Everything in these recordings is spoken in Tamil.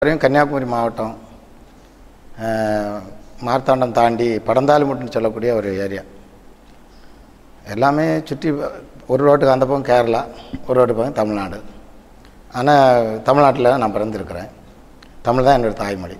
வரையும் கன்னியாகுமரி மாவட்டம் அஹ், மார்த்தாண்டம் தாண்டி படந்தாலுமுட்டுன்னு சொல்லக்கூடிய ஒரு ஏரியா எல்லாமே சுற்றி ஒரு ரோட்டுக்கு அந்த பக்கம் கேரளா ஒரு ரோட்டு பக்கம் தமிழ்நாடு ஆனால் தமிழ்நாட்டில் நான் பிறந்திருக்கிறேன் தமிழ் தான் என்னோடய தாய்மொழி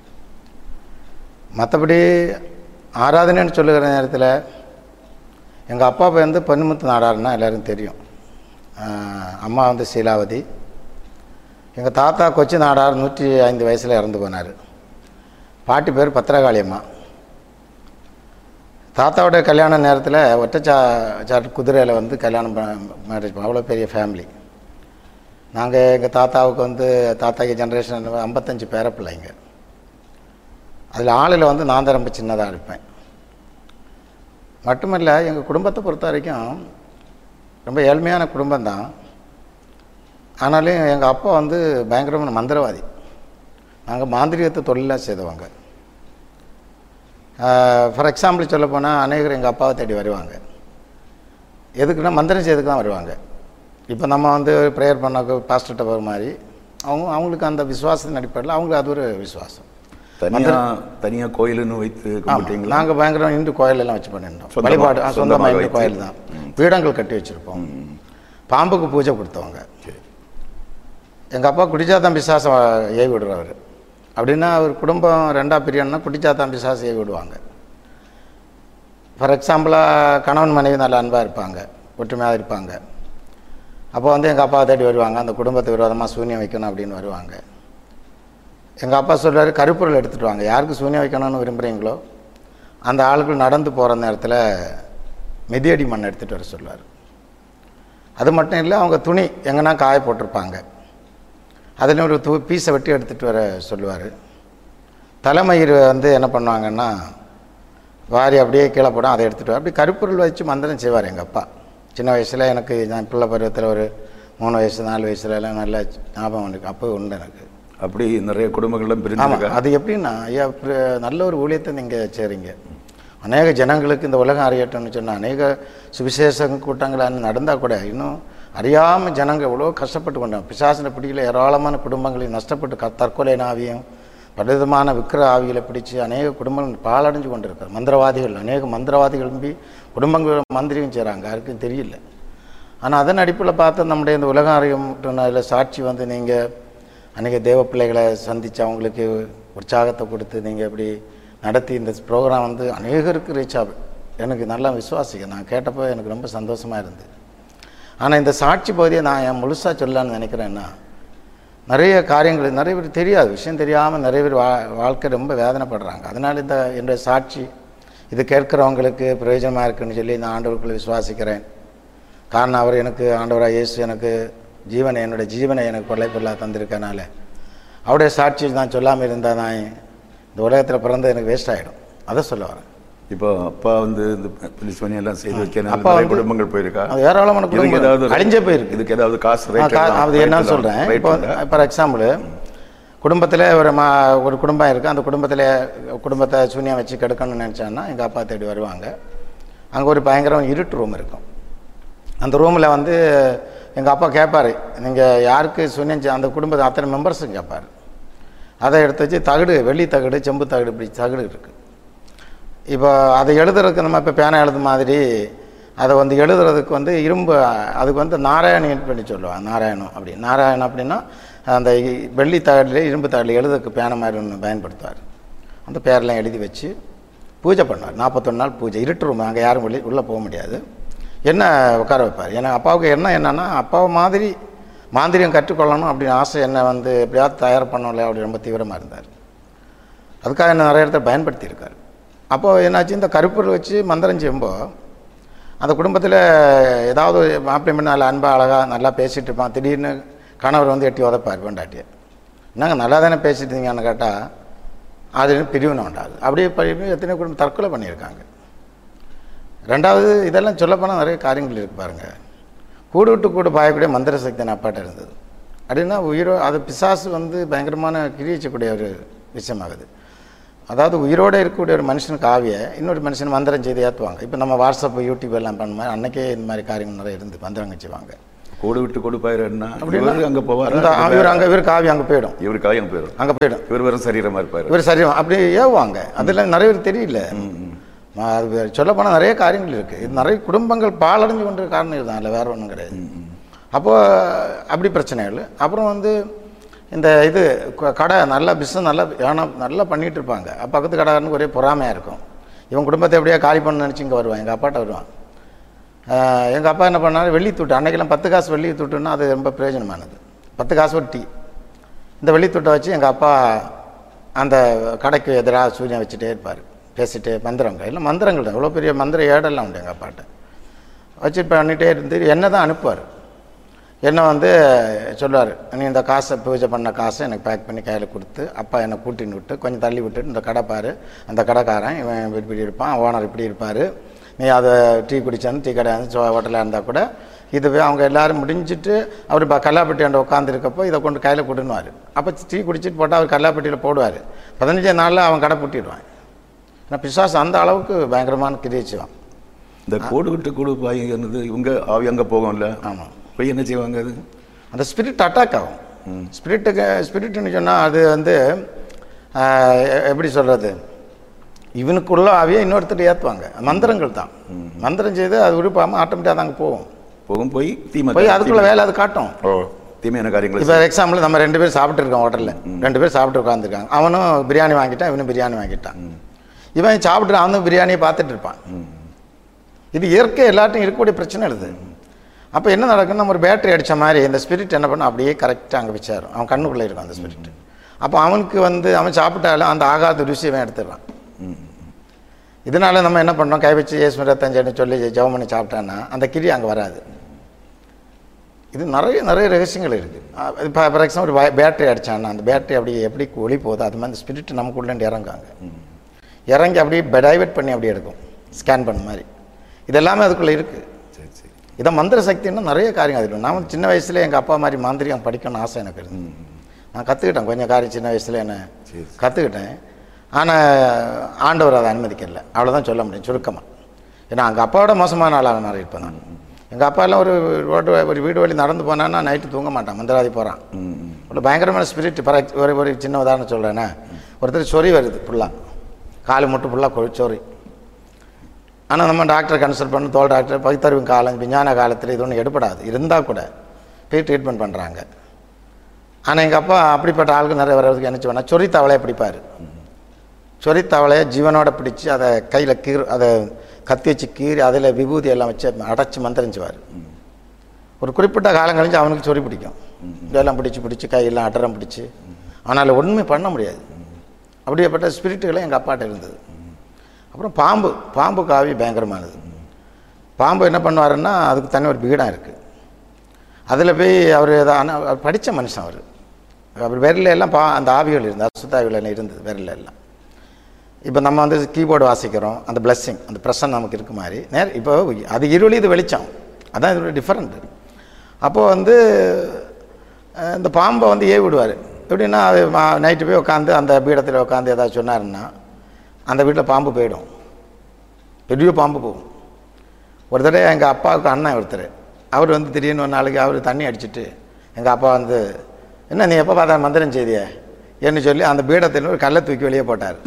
மற்றபடி ஆராதனைன்னு சொல்லுகிற நேரத்தில் எங்கள் அப்பா பேர் வந்து பொன்முத்து நாடாருன்னா எல்லாருக்கும் தெரியும் அஹ், அம்மா வந்து சீலாவதி எங்கள் தாத்தா கொச்சி நாடார் நூற்றி ஐந்து வயசில் இறந்து போனார் பாட்டி பேர் பத்திரகாளி அம்மா தாத்தாவோட கல்யாண நேரத்தில் ஒற்றை சா சாட்டு குதிரையில் வந்து கல்யாணம் மேரேஜ் அவ்வளோ பெரிய ஃபேமிலி நாங்கள் எங்கள் தாத்தாவுக்கு வந்து தாத்தாக்கு ஜென்ரேஷன் ஐம்பத்தஞ்சு பேர பிள்ளைங்க அதில் ஆளில் வந்து நான் தான் ரொம்ப சின்னதாக இருப்பேன் மட்டுமல்ல எங்கள் குடும்பத்தை பொறுத்த வரைக்கும் ரொம்ப ஏழ்மையான குடும்பம்தான் ஆனாலும் எங்கள் அப்பா வந்து பயங்கரமான மந்திரவாதி நாங்கள் மாந்திரிகத்தை தொழிலாக செய்தவங்க ஃபார் எக்ஸாம்பிள் சொல்ல போனால் அநேகர் எங்கள் அப்பாவை தேடி வருவாங்க எதுக்குன்னா மந்திரம் செய்யறதுக்கு தான் வருவாங்க இப்போ நம்ம வந்து ப்ரேயர் பண்ண பாஸ்டர்கிட்ட போகிற மாதிரி அவங்க அவங்களுக்கு அந்த விசுவாசத்தின் அடிப்படையில் அவங்களுக்கு அது ஒரு விசுவாசம் தனியா தனியா கோயிலுன்னு வைத்து கும்பிட்டீங்களா நாங்கள் பயங்கரம் இந்து கோயில் எல்லாம் வச்சு பண்ணியிருந்தோம் சொந்தமா- வழிபாடு ஆ, சொந்தமாக சொந்தமாக இந்து வைத்து. கோயில் தான் பீடங்கள் கட்டி வச்சுருப்போம் பாம்புக்கு பூஜை கொடுத்தவங்க சரி. எங்கள் அப்பா குடிச்சாத்தான் பிசாசம் ஏவி விடுறவர் அப்படின்னா அவர் குடும்பம் ரெண்டாக பிரியன்னா குடிச்சாத்தான் பிசாசம் ஏவி விடுவாங்க ஃபார் எக்ஸாம்பிளாக கணவன் மனைவி நல்ல அன்பாக இருப்பாங்க ஒற்றுமையாக இருப்பாங்க அப்போ வந்து எங்கள் அப்பா தேடி வருவாங்க அந்த குடும்பத்தை விரோதமாக சூன்யம் வைக்கணும் அப்படின்னு வருவாங்க எங்கள் அப்பா சொல்றாரு கருப்பொருள் எடுத்துகிட்டு வாங்க யாருக்கு சூன்யம் வைக்கணும்னு விரும்புகிறீங்களோ அந்த ஆளுக்கு நடந்து போகிற நேரத்தில் மிதியடி மண் எடுத்துகிட்டு வர சொல்லுவார் அது மட்டும் இல்லை அவங்க துணி எங்கன்னா காய போட்டிருப்பாங்க அதில் ஒரு தூ பீஸை வெட்டி எடுத்துகிட்டு வர சொல்லுவார் தலைமயிர் வந்து என்ன பண்ணுவாங்கன்னா வாரி அப்படியே கீழே போடும் அதை எடுத்துகிட்டு வர அப்படி கருப்பொருள் வச்சு மந்திரம் செய்வார் எங்கள் அப்பா சின்ன வயசில் எனக்கு நான் பிள்ளை பருவத்தில் ஒரு மூணு வயசு நாலு வயசுல எல்லாம் நல்ல ஞாபகம் இருக்கு அப்போ உண்டு எனக்கு அப்படி நிறைய குடும்பங்களும் ஆமாம் பிரிஞ்சிருக்கா அது எப்படின்னா ஐயா இப்ப நல்ல ஒரு ஊழியத்தை நீங்கள் செய்கிறீங்க அநேக ஜனங்களுக்கு இந்த உலகம் அறியட்டும்னு சொன்னால் அநேக சுவிசேஷ கூட்டங்கள் நடந்தால் கூட இன்னும் அறியாமல் ஜனங்க எவ்வளோ கஷ்டப்பட்டு கொண்டாங்க பிசாசின பிடிக்கல ஏராளமான குடும்பங்களை நஷ்டப்பட்டு க தற்கொலை ஆவியும் பலவிதமான விக்கிர ஆவிகளை பிடிச்சு அநேக குடும்பங்கள் பாலடைஞ்சு கொண்டு இருக்காரு மந்திரவாதிகள் அநேக மந்திரவாதிகள் நம்பி குடும்பங்கள் மந்திரியும் செய்கிறாங்க யாருக்கும் தெரியல ஆனால் அதன் அடிப்படையில் பார்த்து நம்முடைய இந்த உலகம் அறியும் அதில் சாட்சி வந்து நீங்கள் அநேக தேவ பிள்ளைகளை சந்தித்து அவங்களுக்கு உற்சாகத்தை கொடுத்து நீங்கள் இப்படி நடத்தி இந்த ப்ரோக்ராம் வந்து அநேகருக்கு ரீச் ஆகும் எனக்கு நல்லா விசுவாசிக்க நான் கேட்டப்போ எனக்கு ரொம்ப சந்தோஷமாக இருந்தது ஆனால் இந்த சாட்சி பகுதியை நான் என் முழுசாக சொல்லலான்னு நினைக்கிறேன்னா நிறைய காரியங்கள் நிறைய பேர் தெரியாது விஷயம் தெரியாமல் நிறைய பேர் வா வாழ்க்கை ரொம்ப வேதனைப்படுறாங்க அதனால் இந்த என்னுடைய சாட்சி இது கேட்குறவங்களுக்கு பிரயோஜனமாக இருக்குன்னு சொல்லி நான் ஆண்டவருக்குள்ள விசுவாசிக்கிறேன் காரணம் அவர் எனக்கு ஆண்டவராக இயேசு எனக்கு ஜீவனை என்னுடைய ஜீவனை எனக்கு கொள்ளை பொருளாக தந்திருக்கனால அவருடைய சாட்சி நான் சொல்லாமல் இருந்தால் நான் இந்த உலகத்தில் பிறந்து எனக்கு வேஸ்ட் ஆகிடும் அதை சொல்ல வரேன் இப்போ அப்பா வந்து இந்த போலீஸ் பணி எல்லாம் செய்து வைக்க அப்பா நிறைய வந்து- குடும்பங்கள் போயிருக்கா அது ஏராளமான இதுக்கு குடும்பங்கள் ஏதாவது அழிஞ்சே போயிருக்கு இதுக்கு ஏதாவது காசு ஆ, rate கா- எல்லாம் அது என்ன rate எல்லாம் சொல்கிறேன் rate இப்போ உண்டா? ஃபார் எக்ஸாம்பிள் குடும்பத்தில் ஒரு மா ஒரு குடும்பம் இருக்குது அந்த குடும்பத்தில் குடும்பத்தை சூன்யம் வச்சு கெடுக்கணும்னு நினச்சான்னா எங்கள் அப்பா தேடி வருவாங்க அங்கே ஒரு பயங்கரம் இருட்டு ரூம் இருக்கும் அந்த ரூமில் வந்து எங்கள் அப்பா கேட்பார் நீங்கள் யாருக்கு சூன்யம் செ- அந்த குடும்பத்தை அத்தனை மெம்பர்ஸும் கேட்பார் அதை எடுத்து வச்சு தகடு வெள்ளி தகடு செம்பு தகடு இப்படி தகடு இருக்குது இப்போ அதை எழுதுறதுக்கு நம்ம இப்போ பேனா எழுது மாதிரி அதை வந்து எழுதுறதுக்கு வந்து இரும்பு அதுக்கு வந்து நாராயணன் பண்ணி சொல்லுவாங்க நாராயணம் அப்படி நாராயணம் அப்படின்னா அந்த இ- வெள்ளி தகடில் இரும்பு தகடில் எழுதுறதுக்கு பேனை மாதிரி ஒன்று பயன்படுத்துவார் அந்த பேரெல்லாம் எழுதி வச்சு பூஜை பண்ணுவார் நாற்பத்தொன்று நாள் பூஜை இருட்டு ரூம் அங்கே யாரும் வெளியே உள்ளே போக முடியாது என்ன உட்கார வைப்பார் ஏன்னா அப்பாவுக்கு என்ன என்னன்னா அப்பாவை மாதிரி மாந்திரியம் கற்றுக்கொள்ளணும் அப்படின்னு ஆசை என்ன வந்து எப்படியாவது தயார் பண்ணல அப்படி ரொம்ப தீவிரமாக இருந்தார் அதுக்காக என்ன நிறைய இடத்துல பயன்படுத்தியிருக்காரு அப்போது என்னாச்சு இந்த கருப்பொருள் வச்சு மந்திரம் செய்யும்போது அந்த குடும்பத்தில் ஏதாவது ஒரு மாப்பிள்ளை பெண் நல்ல அன்பாக அழகாக நல்லா பேசிகிட்டு இருப்பான் திடீர்னு கணவர் வந்து எட்டி உதப்பார் பெண்டாட்டியை என்னங்க நல்லா தானே பேசிட்டு இருந்தீங்கன்னு கேட்டால் அது பிரிவினை உண்டாது அப்படியே படி எத்தனை குடும்பம் தற்கொலை பண்ணியிருக்காங்க ரெண்டாவது இதெல்லாம் சொல்லப்போனால் நிறைய காரியங்கள் இருக்கு பாருங்க கூடு விட்டு கூடு பாயக்கூடிய மந்திர சக்தி என் அப்பாட்ட இருந்தது அப்படின்னா உயிரோ அது பிசாசு வந்து பயங்கரமான கிரியச்சக்கூடிய ஒரு விஷயமாகுது அதாவது உயிரோடு இருக்கக்கூடிய ஒரு மனுஷனுக்கு ஆவிய இன்னொரு மனுஷன் மந்திரம் செய்து ஏற்றுவாங்க இப்போ நம்ம வாட்ஸ்அப் யூடியூப் எல்லாம் பண்ண மாதிரி அன்னைக்கே இந்த மாதிரி காரியங்கள் நிறைய இருந்து மந்திரங்க செய்வாங்க கோடு விட்டு கொடுப்பாருன்னா இவர் அங்க போவார் இந்த இவர் அங்கே இவர் காவி அங்கே போயிடும் இவர் காயம் போயிடும் அங்கே போயிடும் இவர் வெறும் சரீரமா இருப்பாரு இவர் சரி அப்படியே ஏவுவாங்க அதில் நிறைய பேர் தெரியல ம- அது சொல்ல போனால் நிறைய காரியங்கள் இருக்குது இது நிறைய குடும்பங்கள் பாலடைஞ்சு கொண்ட காரணம் இதுதான் இல்லை வேற ஒன்றும் கிடையாது அப்போ அப்படி பிரச்சனைகள் அப்புறம் வந்து இந்த இது க- கடை நல்லா பிஸ்னஸ் நல்லா ஏன்னா நல்லா பண்ணிட்டு இருப்பாங்க அப்ப பக்கத்து கடைக்காரனுக்கு ஒரே பொறாமையாக இருக்கும் இவன் குடும்பத்தை எப்படியா காலி பண்ண நினச்சி இங்கே வருவான் எங்கள் அப்பாட்ட வருவான் எங்கள் அப்பா என்ன பண்ணாரு வெள்ளி துட்டு அன்னைக்கெல்லாம் பத்து காசு வெள்ளி துட்டுன்னா அது ரொம்ப பிரயோஜனமானது பத்து காசு ஒரு டீ இந்த வெள்ளி துட்டை வச்சு எங்கள் அப்பா அந்த கடைக்கு எதிராக சூரியன் வச்சுட்டே இருப்பார் பேசிட்டு மந்திரங்க இல்லை மந்திரங்கள் தான் இவ்வளோ பெரிய மந்திர ஏடெல்லாம் உண்டு எங்கள் அப்பாட்ட வச்சு பண்ணிகிட்டே இருந்து என்ன தான் அனுப்புவார் என்ன வந்து சொல்லுவார் நீ இந்த காசை பூஜை பண்ண காசை எனக்கு பேக் பண்ணி கையில் கொடுத்து அப்பா என்னை கூட்டின்னு விட்டு கொஞ்சம் தள்ளி விட்டுட்டு இந்த கடை பாரு அந்த கடைக்காரன் இவன் இப்படி இப்படி இருப்பான் ஓனர் இப்படி இருப்பார் நீ அதை டீ குடிச்சாந்து டீ கடை வந்து ஹோட்டலாக இருந்தால் கூட இதுவே அவங்க எல்லாரும் முடிஞ்சிட்டு அவர் இப்போ கல்லாப்பட்டியாண்ட உட்காந்துருக்கப்போ இதை கொண்டு கையில் கொடுன்னுவார் அப்போ டீ குடிச்சிட்டு போட்டால் அவர் கல்லாப்பட்டியில் போடுவார் பதினஞ்சே நாளில் அவன் கடை பூட்டிடுவான் ஏன்னா பிசாசு அந்த அளவுக்கு பயங்கரமான கிரிச்சிவான் இந்த கோடு விட்டு கொடுப்பாய் என்னது இவங்க ஆவி அங்க போகும்ல ஆமாம் போய் என்ன செய்வாங்க அது அந்த ஸ்பிரிட் அட்டாக் ஆகும் ஸ்பிரிட்டுக்கு ஸ்பிரிட்னு சொன்னால் அது வந்து ஆஹ், எ- எப்படி சொல்கிறது இவனுக்குள்ள ஆவியை இன்னொருத்தர் ஏற்றுவாங்க மந்திரங்கள் தான் மந்திரம் செய்து அது உருப்பாமல் ஆட்டோமேட்டிக்காக அங்கே போகும் போகும் போய் தீமை போய் அதுக்குள்ள வேலை அது காட்டும் ஓ தீமையான காரியங்களை இப்போ எக்ஸாம்பிள் நம்ம ரெண்டு பேரும் சாப்பிட்டு இருக்கோம் ஹோட்டலில் ரெண்டு பேர் சாப்பிட்டு உட்காந்துருக்காங்க அவனும் பிரியாணி வாங்கிட்டான் இவனும் பிரியாணி வாங்கிட்டான் இவன் சாப்பிட்டு அவனும் பிரியாணியை பார்த்துட்டு இருப்பான் இது இயற்கை எல்லாத்தையும் இருக்கக்கூடிய பிரச்சனை இது அப்போ என்ன நடக்குன்னு நம்ம ஒரு பேட்டரி அடித்த மாதிரி இந்த ஸ்பிரிட் என்ன பண்ணும் அப்படியே கரெக்டாக அங்கே வச்சாரும் அவன் கண்ணுக்குள்ளே இருக்கும் அந்த ஸ்பிரிட் அப்போ அவனுக்கு வந்து அவன் சாப்பிட்டாலும் அந்த ஆகாத ருசி அவன் எடுத்துடுறான் இதனால நம்ம என்ன பண்ணோம் கை வச்சு ஏசு ரத்தஞ்சன்னு சொல்லி ஜெபம் பண்ணி சாப்பிட்டான்னா அந்த கிரி அங்கே வராது இது நிறைய நிறைய ரகசியங்கள் இருக்குது இப்போ ஃபார் எக்ஸாம்பிள் ஒரு பேட்டரி அடிச்சான்னா அந்த பேட்டரி அப்படி எப்படி ஒளி போகுது அது மாதிரி ஸ்பிரிட் நமக்குள்ளேருந்து இறங்காங்க இறங்கி அப்படியே டைவர்ட் பண்ணி அப்படியே எடுக்கும் ஸ்கேன் பண்ண மாதிரி இது எல்லாமே அதுக்குள்ளே இருக்குது சரி சரி இதை மந்திர சக்தின்னா நிறைய காரியம் அதில் நான் வந்து சின்ன வயசுல எங்கள் அப்பா மாதிரி மாந்திரிகம் படிக்கணும்னு ஆசை எனக்கு இருந்தது நான் கற்றுக்கிட்டேன் கொஞ்சம் காரியம் சின்ன வயசுல என்ன சரி. கற்றுக்கிட்டேன் ஆனால் ஆண்டவர் அதை அனுமதிக்கல அவ்வளோதான் சொல்ல முடியும் சுருக்கமாக ஏன்னா அங்கே அப்பாவோட மோசமான ஆளாக நான் இருப்பேன் நான் எங்கள் அப்பா எல்லாம் ஒரு ரோட்டு வ- ஒரு வீடு வழி நடந்து போனான்னா நைட்டு தூங்க மாட்டான் மந்திராதி போகிறான் ம் ம். ஒரு பயங்கரமான ஸ்பிரிட் பர ஒரு ஒரு சின்ன உதாரணம் சொல்கிறேன்னா ஒருத்தர் சொறி வருது ஃபுல்லாக காலு மட்டும் ஃபுல்லாக சொறி ஆனால் நம்ம டாக்டர் கன்சல்ட் பண்ணி தோல் டாக்டர் பகுத்தறிவு காலம் விஞ்ஞான காலத்தில் இது ஒன்றும் எடுபடாது இருந்தால் கூட போய் ட்ரீட்மெண்ட் பண்ணுறாங்க ஆனால் எங்கள் அப்பா அப்படிப்பட்ட ஆளுக்கு நிறைய வர்றதுக்கு என்ன செய்வானா சொறி தவளையை பிடிப்பார் சொறி தவளையை ஜீவனோட பிடிச்சி அதை கையில் கீர் அதை கத்தி வச்சு கீறி அதில் விபூதி எல்லாம் வச்சு அடைச்சி மந்திரிச்சுவார் ஒரு குறிப்பிட்ட காலம் கழிஞ்சு அவனுக்கு சொறி பிடிக்கும் இதெல்லாம் பிடிச்சி பிடிச்சி கையெல்லாம் அட்டரம் பிடிச்சி அவனால் ஒன்றுமே பண்ண முடியாது அப்படியேப்பட்ட ஸ்பிரிட்டுகளை எங்கள் அப்பாட்ட இருந்தது அப்புறம் பாம்பு பாம்பு காவி பயங்கரமானது பாம்பு என்ன பண்ணுவாருன்னா அதுக்கு தனி ஒரு பீடம் இருக்குது அதில் போய் அவர் ஆனால் படித்த மனுஷன் அவர் அவர் விரல்ல எல்லாம் பா அந்த ஆவிகள் இருந்தது அசுத்தாவிகள் எல்லாம் இருந்தது விரல்ல எல்லாம் இப்போ நம்ம வந்து கீபோர்டு வாசிக்கிறோம் அந்த பிளஸ்ஸிங் அந்த பிரசன் நமக்கு இருக்கு மாதிரி நேர இப்போ அது இருளி இது வெளிச்சம் அதான் இதோட டிஃப்ரெண்ட் அப்போது வந்து அஹ், இந்த பாம்பை வந்து ஏவி விடுவார் எப்படின்னா அது நைட்டு போய் உட்காந்து அந்த பீடத்தில் உட்காந்து ஏதாவது சொன்னாருன்னா அந்த வீட்டில் பாம்பு போயிடும் பெரிய பாம்பு போகும் ஒரு தடவை எங்கள் அப்பாவுக்கு அண்ணன் ஒருத்தர் அவர் வந்து திடீர்னு ஒரு நாளைக்கு அவர் தண்ணி அடிச்சிட்டு எங்கள் அப்பா வந்து என்ன நீ எப்போ பார்த்தா மந்திரம் செய்திய என்று சொல்லி அந்த பீடத்தில் ஒரு கல்லை தூக்கி வெளியே போட்டார்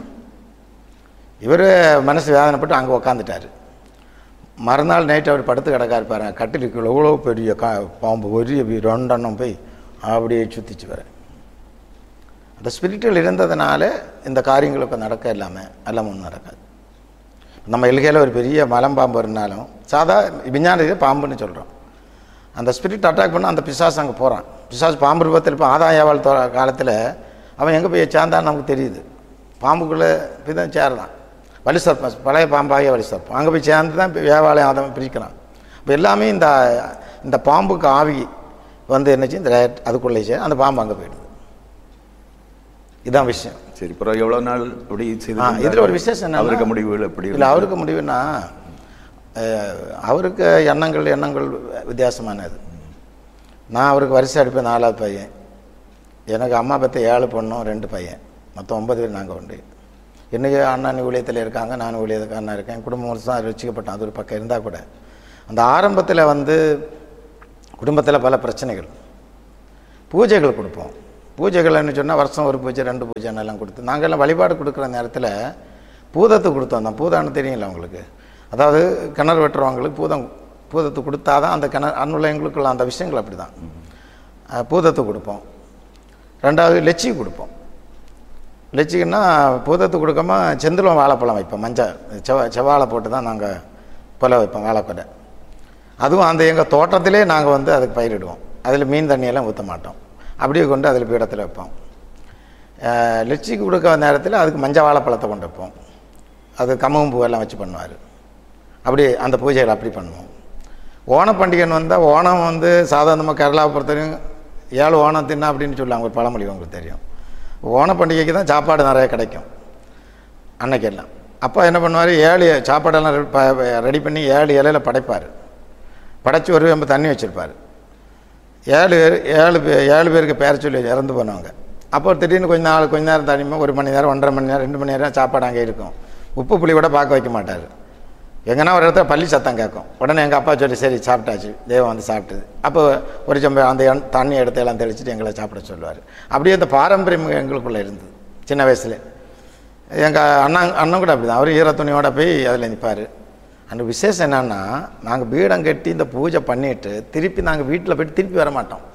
இவர் மனசு வேதனைப்பட்டு அங்கே உக்காந்துட்டார் மறுநாள் நைட் அவர் படுத்து கிடக்காரு பாருங்க கட்டிலுக்குள்ள எவ்வளோ பெரிய கா பாம்பு ஒரு ரெண்டெண்ணம் போய் அப்படியே சுற்றிச்சு வர அந்த ஸ்பிரிட்டுகள் இருந்ததுனால இந்த காரியங்களுக்கு நடக்க இல்லாமல் எல்லாம் ஒன்றும் நடக்காது நம்ம எல்கையில் ஒரு பெரிய மலம்பாம்பு இருந்தாலும் சாதா விஞ்ஞானத்தில் பாம்புன்னு சொல்கிறோம் அந்த ஸ்பிரிட் அட்டாக் பண்ண அந்த பிசாசு அங்கே போகிறான் பிசாசு பாம்பு ரூபத்தில் இப்போ ஆதாயாவால் காலத்தில் அவன் எங்கே போய் சேர்ந்தான்னு நமக்கு தெரியுது பாம்புக்குள்ளே போய் தான் சேரலாம் வலி சர்ப்பம் பழைய பாம்பாகிய வலி சர்ப்பம் அங்கே போய் சேர்ந்து தான் வியாபாரம் அதை பிரிக்கிறான் இப்போ எல்லாமே இந்த இந்த பாம்புக்கு ஆவி வந்து என்னச்சு இந்த ரைட் அதுக்குள்ளே சே அந்த பாம்பு அங்கே போயிடுது இதான் விஷயம் சரி அப்புறம் எவ்வளவு நாள் அப்படி செய்து ஆ, இதுல ஒரு விசேஷம் என்னன்னா- அவருக்கு முடிவுகள் எப்படி இல்லை அவருக்கு முடிவுன்னா அஹ், அவருக்கு எண்ணங்கள் எண்ணங்கள் வித்தியாசமானது நான் அவருக்கு வரிசை அடிப்பேன் நாலாவது பையன் எனக்கு அம்மா பற்றி ஏழு பொண்ணும் ரெண்டு பையன் மொத்தம் ஒன்பது பேர் நாங்கள் உண்டு இன்னைக்கு அண்ணன் ஊழியத்தில் இருக்காங்க நான் ஊழியத்துக்கு அண்ணன் இருக்கேன் குடும்பம் தான் ரசிக்கப்பட்டேன் அது ஒரு பக்கம் இருந்தால் கூட அந்த ஆரம்பத்தில் வந்து குடும்பத்தில் பல பிரச்சனைகள் பூஜைகள் கொடுப்போம் பூஜைகள்னு சொன்னால் வருஷம் ஒரு பூஜை ரெண்டு பூஜை எல்லாம் கொடுத்து நாங்கள் எல்லாம் வழிபாடு கொடுக்குற நேரத்தில் பூதத்தை கொடுத்தோம் தான் பூதான்னு தெரியல உங்களுக்கு அதாவது கிணறு வெட்டுறவங்களுக்கு பூதம் பூதத்தை கொடுத்தா தான் அந்த கிணறு அன்னுள்ளவங்களுக்குள்ள அந்த விஷயங்கள் அப்படி தான் பூதத்தை கொடுப்போம் ரெண்டாவது லெச்சி கொடுப்போம் லெச்சிக்குன்னா பூதத்தை கொடுக்காம செந்திலம் வாழைப்பழம் வைப்போம் மஞ்சள் செவ செவ்வாழை போட்டு தான் நாங்கள் கொலை வைப்போம் வாழைக்கொலை அதுவும் அந்த எங்கள் தோட்டத்திலே நாங்கள் வந்து அதுக்கு பயிரிடுவோம் அதில் மீன் தண்ணியெல்லாம் ஊற்ற மாட்டோம் அப்படியே கொண்டு அதில் பீடத்தில் வைப்போம் அஹ், லெச்சிக்கு கொடுக்க நேரத்தில் அதுக்கு மஞ்சள் வாழைப்பழத்தை கொண்டு வைப்போம் அது கம்மகும் பூவெல்லாம் வச்சு பண்ணுவார் அப்படி அந்த பூஜைகள் அப்படி பண்ணுவோம் ஓணம் பண்டிகைன்னு வந்தால் ஓணம் வந்து சாதாரணமாக கேரளாவை பொறுத்தவரைக்கும் ஏழு ஓணம் தின்னா அப்படின்னு சொல்லுவாங்க ஒரு பழமொழி உங்களுக்கு தெரியும் ஓண பண்டிகைக்கு தான் சாப்பாடு நிறைய கிடைக்கும் அன்னைக்கெல்லாம் அப்போ என்ன பண்ணுவார் ஏழு சாப்பாடெல்லாம் ரெ- ப- ரெடி பண்ணி ஏழு இலையில படைப்பார் படைச்சி ஒரு வெம்பு தண்ணி வச்சுருப்பார் ஏழு பேர் ஏழு பே ஏழு பேருக்கு பேர சொல்லி இறந்து போனவங்க அப்போ திடீர்னு கொஞ்ச நாள் கொஞ்ச நேரம் தனியுமா ஒரு மணி நேரம் ஒன்றரை மணி நேரம் ரெண்டு மணி நேரம் சாப்பாடு அங்கே இருக்கும் உப்பு புளி கூட பார்க்க வைக்க மாட்டார் எங்கன்னா ஒரு இடத்துல பள்ளி சத்தம் கேட்கும் உடனே எங்கள் அப்பா சொல்லி சரி சாப்பிட்டாச்சு தெய்வம் வந்து சாப்பிட்டது அப்போ ஒரு செம்பு அந்த எண்- தண்ணி எடுத்து எல்லாம் தெளிச்சுட்டு எங்களை சாப்பிட சொல்லுவார் அப்படியே அந்த பாரம்பரியம் எங்களுக்குள்ளே இருந்தது சின்ன வயசில் எங்கள் அண்ணன் அண்ணன் கூட அப்படி தான் அவர் ஈர துணியோட போய் அதில் நிற்பார் அந்த விசேஷம் என்னன்னா நாங்கள் பீடம் கட்டி இந்த பூஜை பண்ணிட்டு திருப்பி நாங்கள் வீட்டில் போயிட்டு திருப்பி வர மாட்டோம்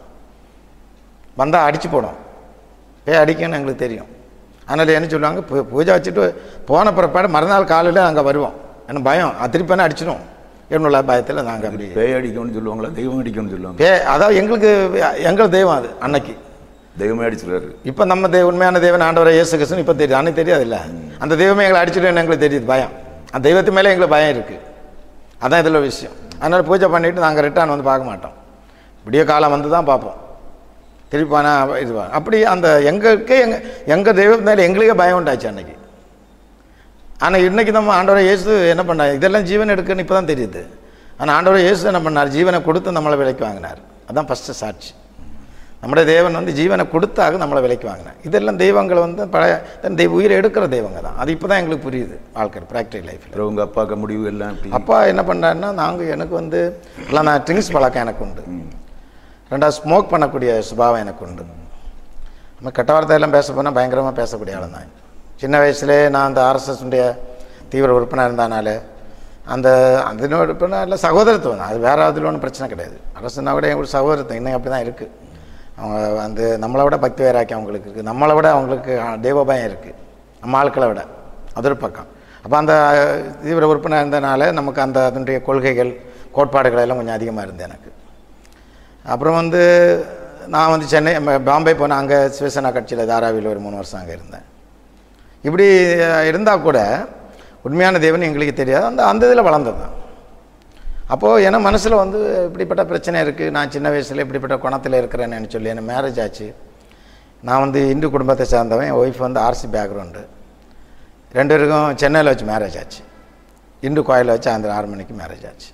வந்தால் அடிச்சு போடும் போய் அடிக்கணும்னு எங்களுக்கு தெரியும் அதனால் என்ன சொல்லுவாங்க பூ- பூஜை வச்சுட்டு போன பிறப்பாடு மறுநாள் காலையில் அங்கே வருவோம் எனக்கு பயம் அது திருப்பி வேணா அடிச்சிடும் என்னுள்ள பயத்தில் நாங்கள் அப்படி பேய் அடிக்கும்னு சொல்லுவாங்களா தெய்வம் அடிக்கும்னு சொல்லுவாங்க பே அதாவது எங்களுக்கு எங்கள் தெய்வம் அது அன்னைக்கு தெய்வமே அடிச்சிருக்காரு இப்போ நம்ம தெய்வ உண்மையான தெய்வம் ஆண்டவரை இயேசு கிறிஸ்துன்னு இப்போ தெரியுது அன்னைக்கு தெரியாது இல்லை அந்த தெய்வமே எங்களை அடிச்சிடுன்னு எங்களுக்கு தெரியுது பயம் அந்த தெய்வத்து மேலே எங்களுக்கு பயம் இருக்குது அதான் இதில் விஷயம் அதனால் பூஜை பண்ணிவிட்டு நாங்கள் ரிட்டர்ன் வந்து பார்க்க மாட்டோம் விடிய காலம் வந்து தான் பார்ப்போம் திருப்பி ஆனால் இது வா- அப்படி அந்த எங்களுக்கே எங்கள் எங்கள் தெய்வத்து மேலே எங்களுக்கே பயம் உண்டாச்சு அன்னைக்கு ஆனால் இன்னைக்கு நம்ம ஆண்டவரை இயேசு என்ன பண்ணார் இதெல்லாம் ஜீவன் எடுக்குன்னு இப்போ தான் தெரியுது ஆனால் ஆண்டவரை இயேசு என்ன பண்ணார் ஜீவனை கொடுத்து நம்மளை விலைக்கு வாங்கினார் அதான் ஃபஸ்ட்டு சாட்சி நம்முடைய தேவன் வந்து ஜீவனை கொடுத்தாக நம்மளை விலைக்கு வாங்கினார் இதெல்லாம் தெய்வங்கள் வந்து பழைய தன் தெய்வ உயிரை எடுக்கிற தெய்வங்க தான் அது இப்போ தான் எங்களுக்கு புரியுது வாழ்க்கை ப்ராக்டிகல் லைஃப்பில் அப்புறம் உங்க அப்பாக்கு முடிவு எல்லாம் எப்படி அப்பா என்ன பண்ணாருன்னா நாங்கள் எனக்கு வந்து எல்லாம் நான் ட்ரிங்க்ஸ் பழக்கம் எனக்கு உண்டு ரெண்டாவது ஸ்மோக் பண்ணக்கூடிய சுபாவம் எனக்கு உண்டு நம்ம கெட்ட வார்த்தையெல்லாம் பேச போனால் பயங்கரமாக பேசக்கூடிய ஆள் தான் சின்ன வயசுலேயே நான் அந்த ஆர்எஸ்எஸ் உடைய தீவிர உறுப்பினர் இருந்தனால அந்த அதனோட உறுப்பினர் இல்லை சகோதரத்துவம் தான் அது வேற அதில் ஒன்றும் பிரச்சனை கிடையாது அரசுனா விட எங்களுக்கு சகோதரத்துவம் இன்னும் அப்படி தான் இருக்குது அவங்க வந்து நம்மளை விட பக்தி வேறாக்கி அவங்களுக்கு இருக்குது நம்மளை விட அவங்களுக்கு ஆ, தெய்வ பயம் இருக்குது நம்ம ஆட்களை விட அது ஒரு பக்கம் அப்போ அந்த தீவிர உறுப்பினர் இருந்தனால நமக்கு அந்த அதனுடைய கொள்கைகள் கோட்பாடுகள் எல்லாம் கொஞ்சம் அதிகமாக இருந்தது எனக்கு அப்புறம் வந்து நான் வந்து சென்னை ம- பாம்பே போனேன் அங்கே சிவசேனா கட்சியில் தாராவியில் ஒரு மூணு வருஷம் அங்கே இருந்தேன் இப்படி இருந்தால் கூட உண்மையான தேவன் எங்களுக்கு தெரியாது அந்த அந்த இதில் வளர்ந்தது தான் அப்போது என மனசில் வந்து இப்படிப்பட்ட பிரச்சனை இருக்குது நான் சின்ன வயசில் இப்படிப்பட்ட குணத்தில் இருக்கிறேன்னு சொல்லி எனக்கு மேரேஜ் ஆச்சு நான் வந்து இந்து குடும்பத்தை சேர்ந்தவன் என் ஒய்ஃப் வந்து ஆர்சி பேக்ரவுண்டு ரெண்டு பேருக்கும் சென்னையில் வச்சு மேரேஜ் ஆச்சு இந்து கோயிலில் வச்சு அந்த ஆறு மணிக்கு மேரேஜ் ஆச்சு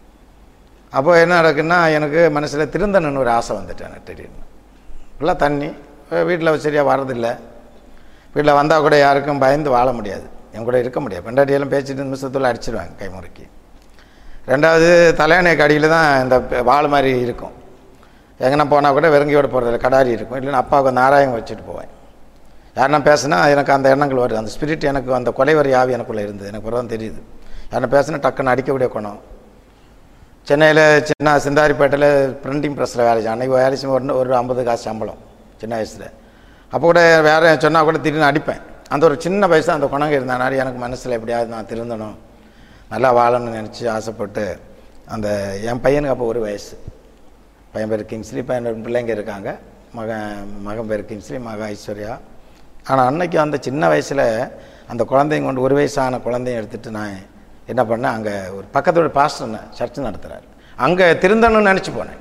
அப்போ என்ன நடக்குன்னா எனக்கு மனசில் திருந்தணுன்னு ஒரு ஆசை வந்துட்டு எனக்கு திடீர்னு ஃபுல்லாக தண்ணி வீட்டில் சரியாக வர்றதில்லை வீட்டில் வந்தால் கூட யாருக்கும் பயந்து வாழ முடியாது என் கூட இருக்க முடியாது பெண்டாட்டியெல்லாம் பேசிட்டு நிமிஷத்தில் அடிச்சிடுவாங்க கைமுறைக்கு ரெண்டாவது தலையணைக்கு அடியில் தான் இந்த பெ- வாள் மாதிரி இருக்கும் எங்கன்னா போனால் கூட வெறுங்கையோடு போகிறதில்ல கடாரி இருக்கும் இல்லைன்னா அப்பாவுக்கு நாராயணம் வச்சுட்டு போவேன் யாருன்னா பேசுனா எனக்கு அந்த எண்ணங்கள் வருது அந்த ஸ்பிரிட் எனக்கு அந்த கொலைவரி ஆவி எனக்குள்ளே இருந்தது எனக்கு தான் தெரியுது யாருன்னா பேசுனா டக்குன்னு அடிக்கக்கூடிய குணம் சென்னையில் சின்ன சிந்தாரிப்பேட்டையில் பிரிண்டிங் ப்ரெஸ்ஸில் வேலை செய்யும் அன்றைக்கி வேலை செய்யும் ஒரு ஒரு ஐம்பது காசு சம்பளம் சின்ன வயசில் அப்போ கூட வேறு சொன்னால் கூட திடீர்னு அடிப்பேன் அந்த ஒரு சின்ன வயசு அந்த குணங்க இருந்தனால எனக்கு மனசில் எப்படியாவது நான் திருந்தணும் நல்லா வாழணும்னு நினச்சி ஆசைப்பட்டு அந்த என் பையனுக்கு அப்போ ஒரு வயசு பையன் பேர் கிங்ஸ்லி பையன் ரெண்டு பிள்ளைங்க இருக்காங்க மகன் மகன் பேர் கிங்ஸ்லி மக ஐஸ்வர்யா ஆனால் அன்னைக்கு அந்த சின்ன வயசில் அந்த குழந்தைங்க கொண்டு ஒரு வயசான குழந்தைய எடுத்துகிட்டு நான் என்ன பண்ணேன் அங்கே ஒரு பக்கத்தோட பாஸ்டர் சர்ச் நடத்துகிறார் அங்கே திருந்தணும்னு நினச்சி போனேன்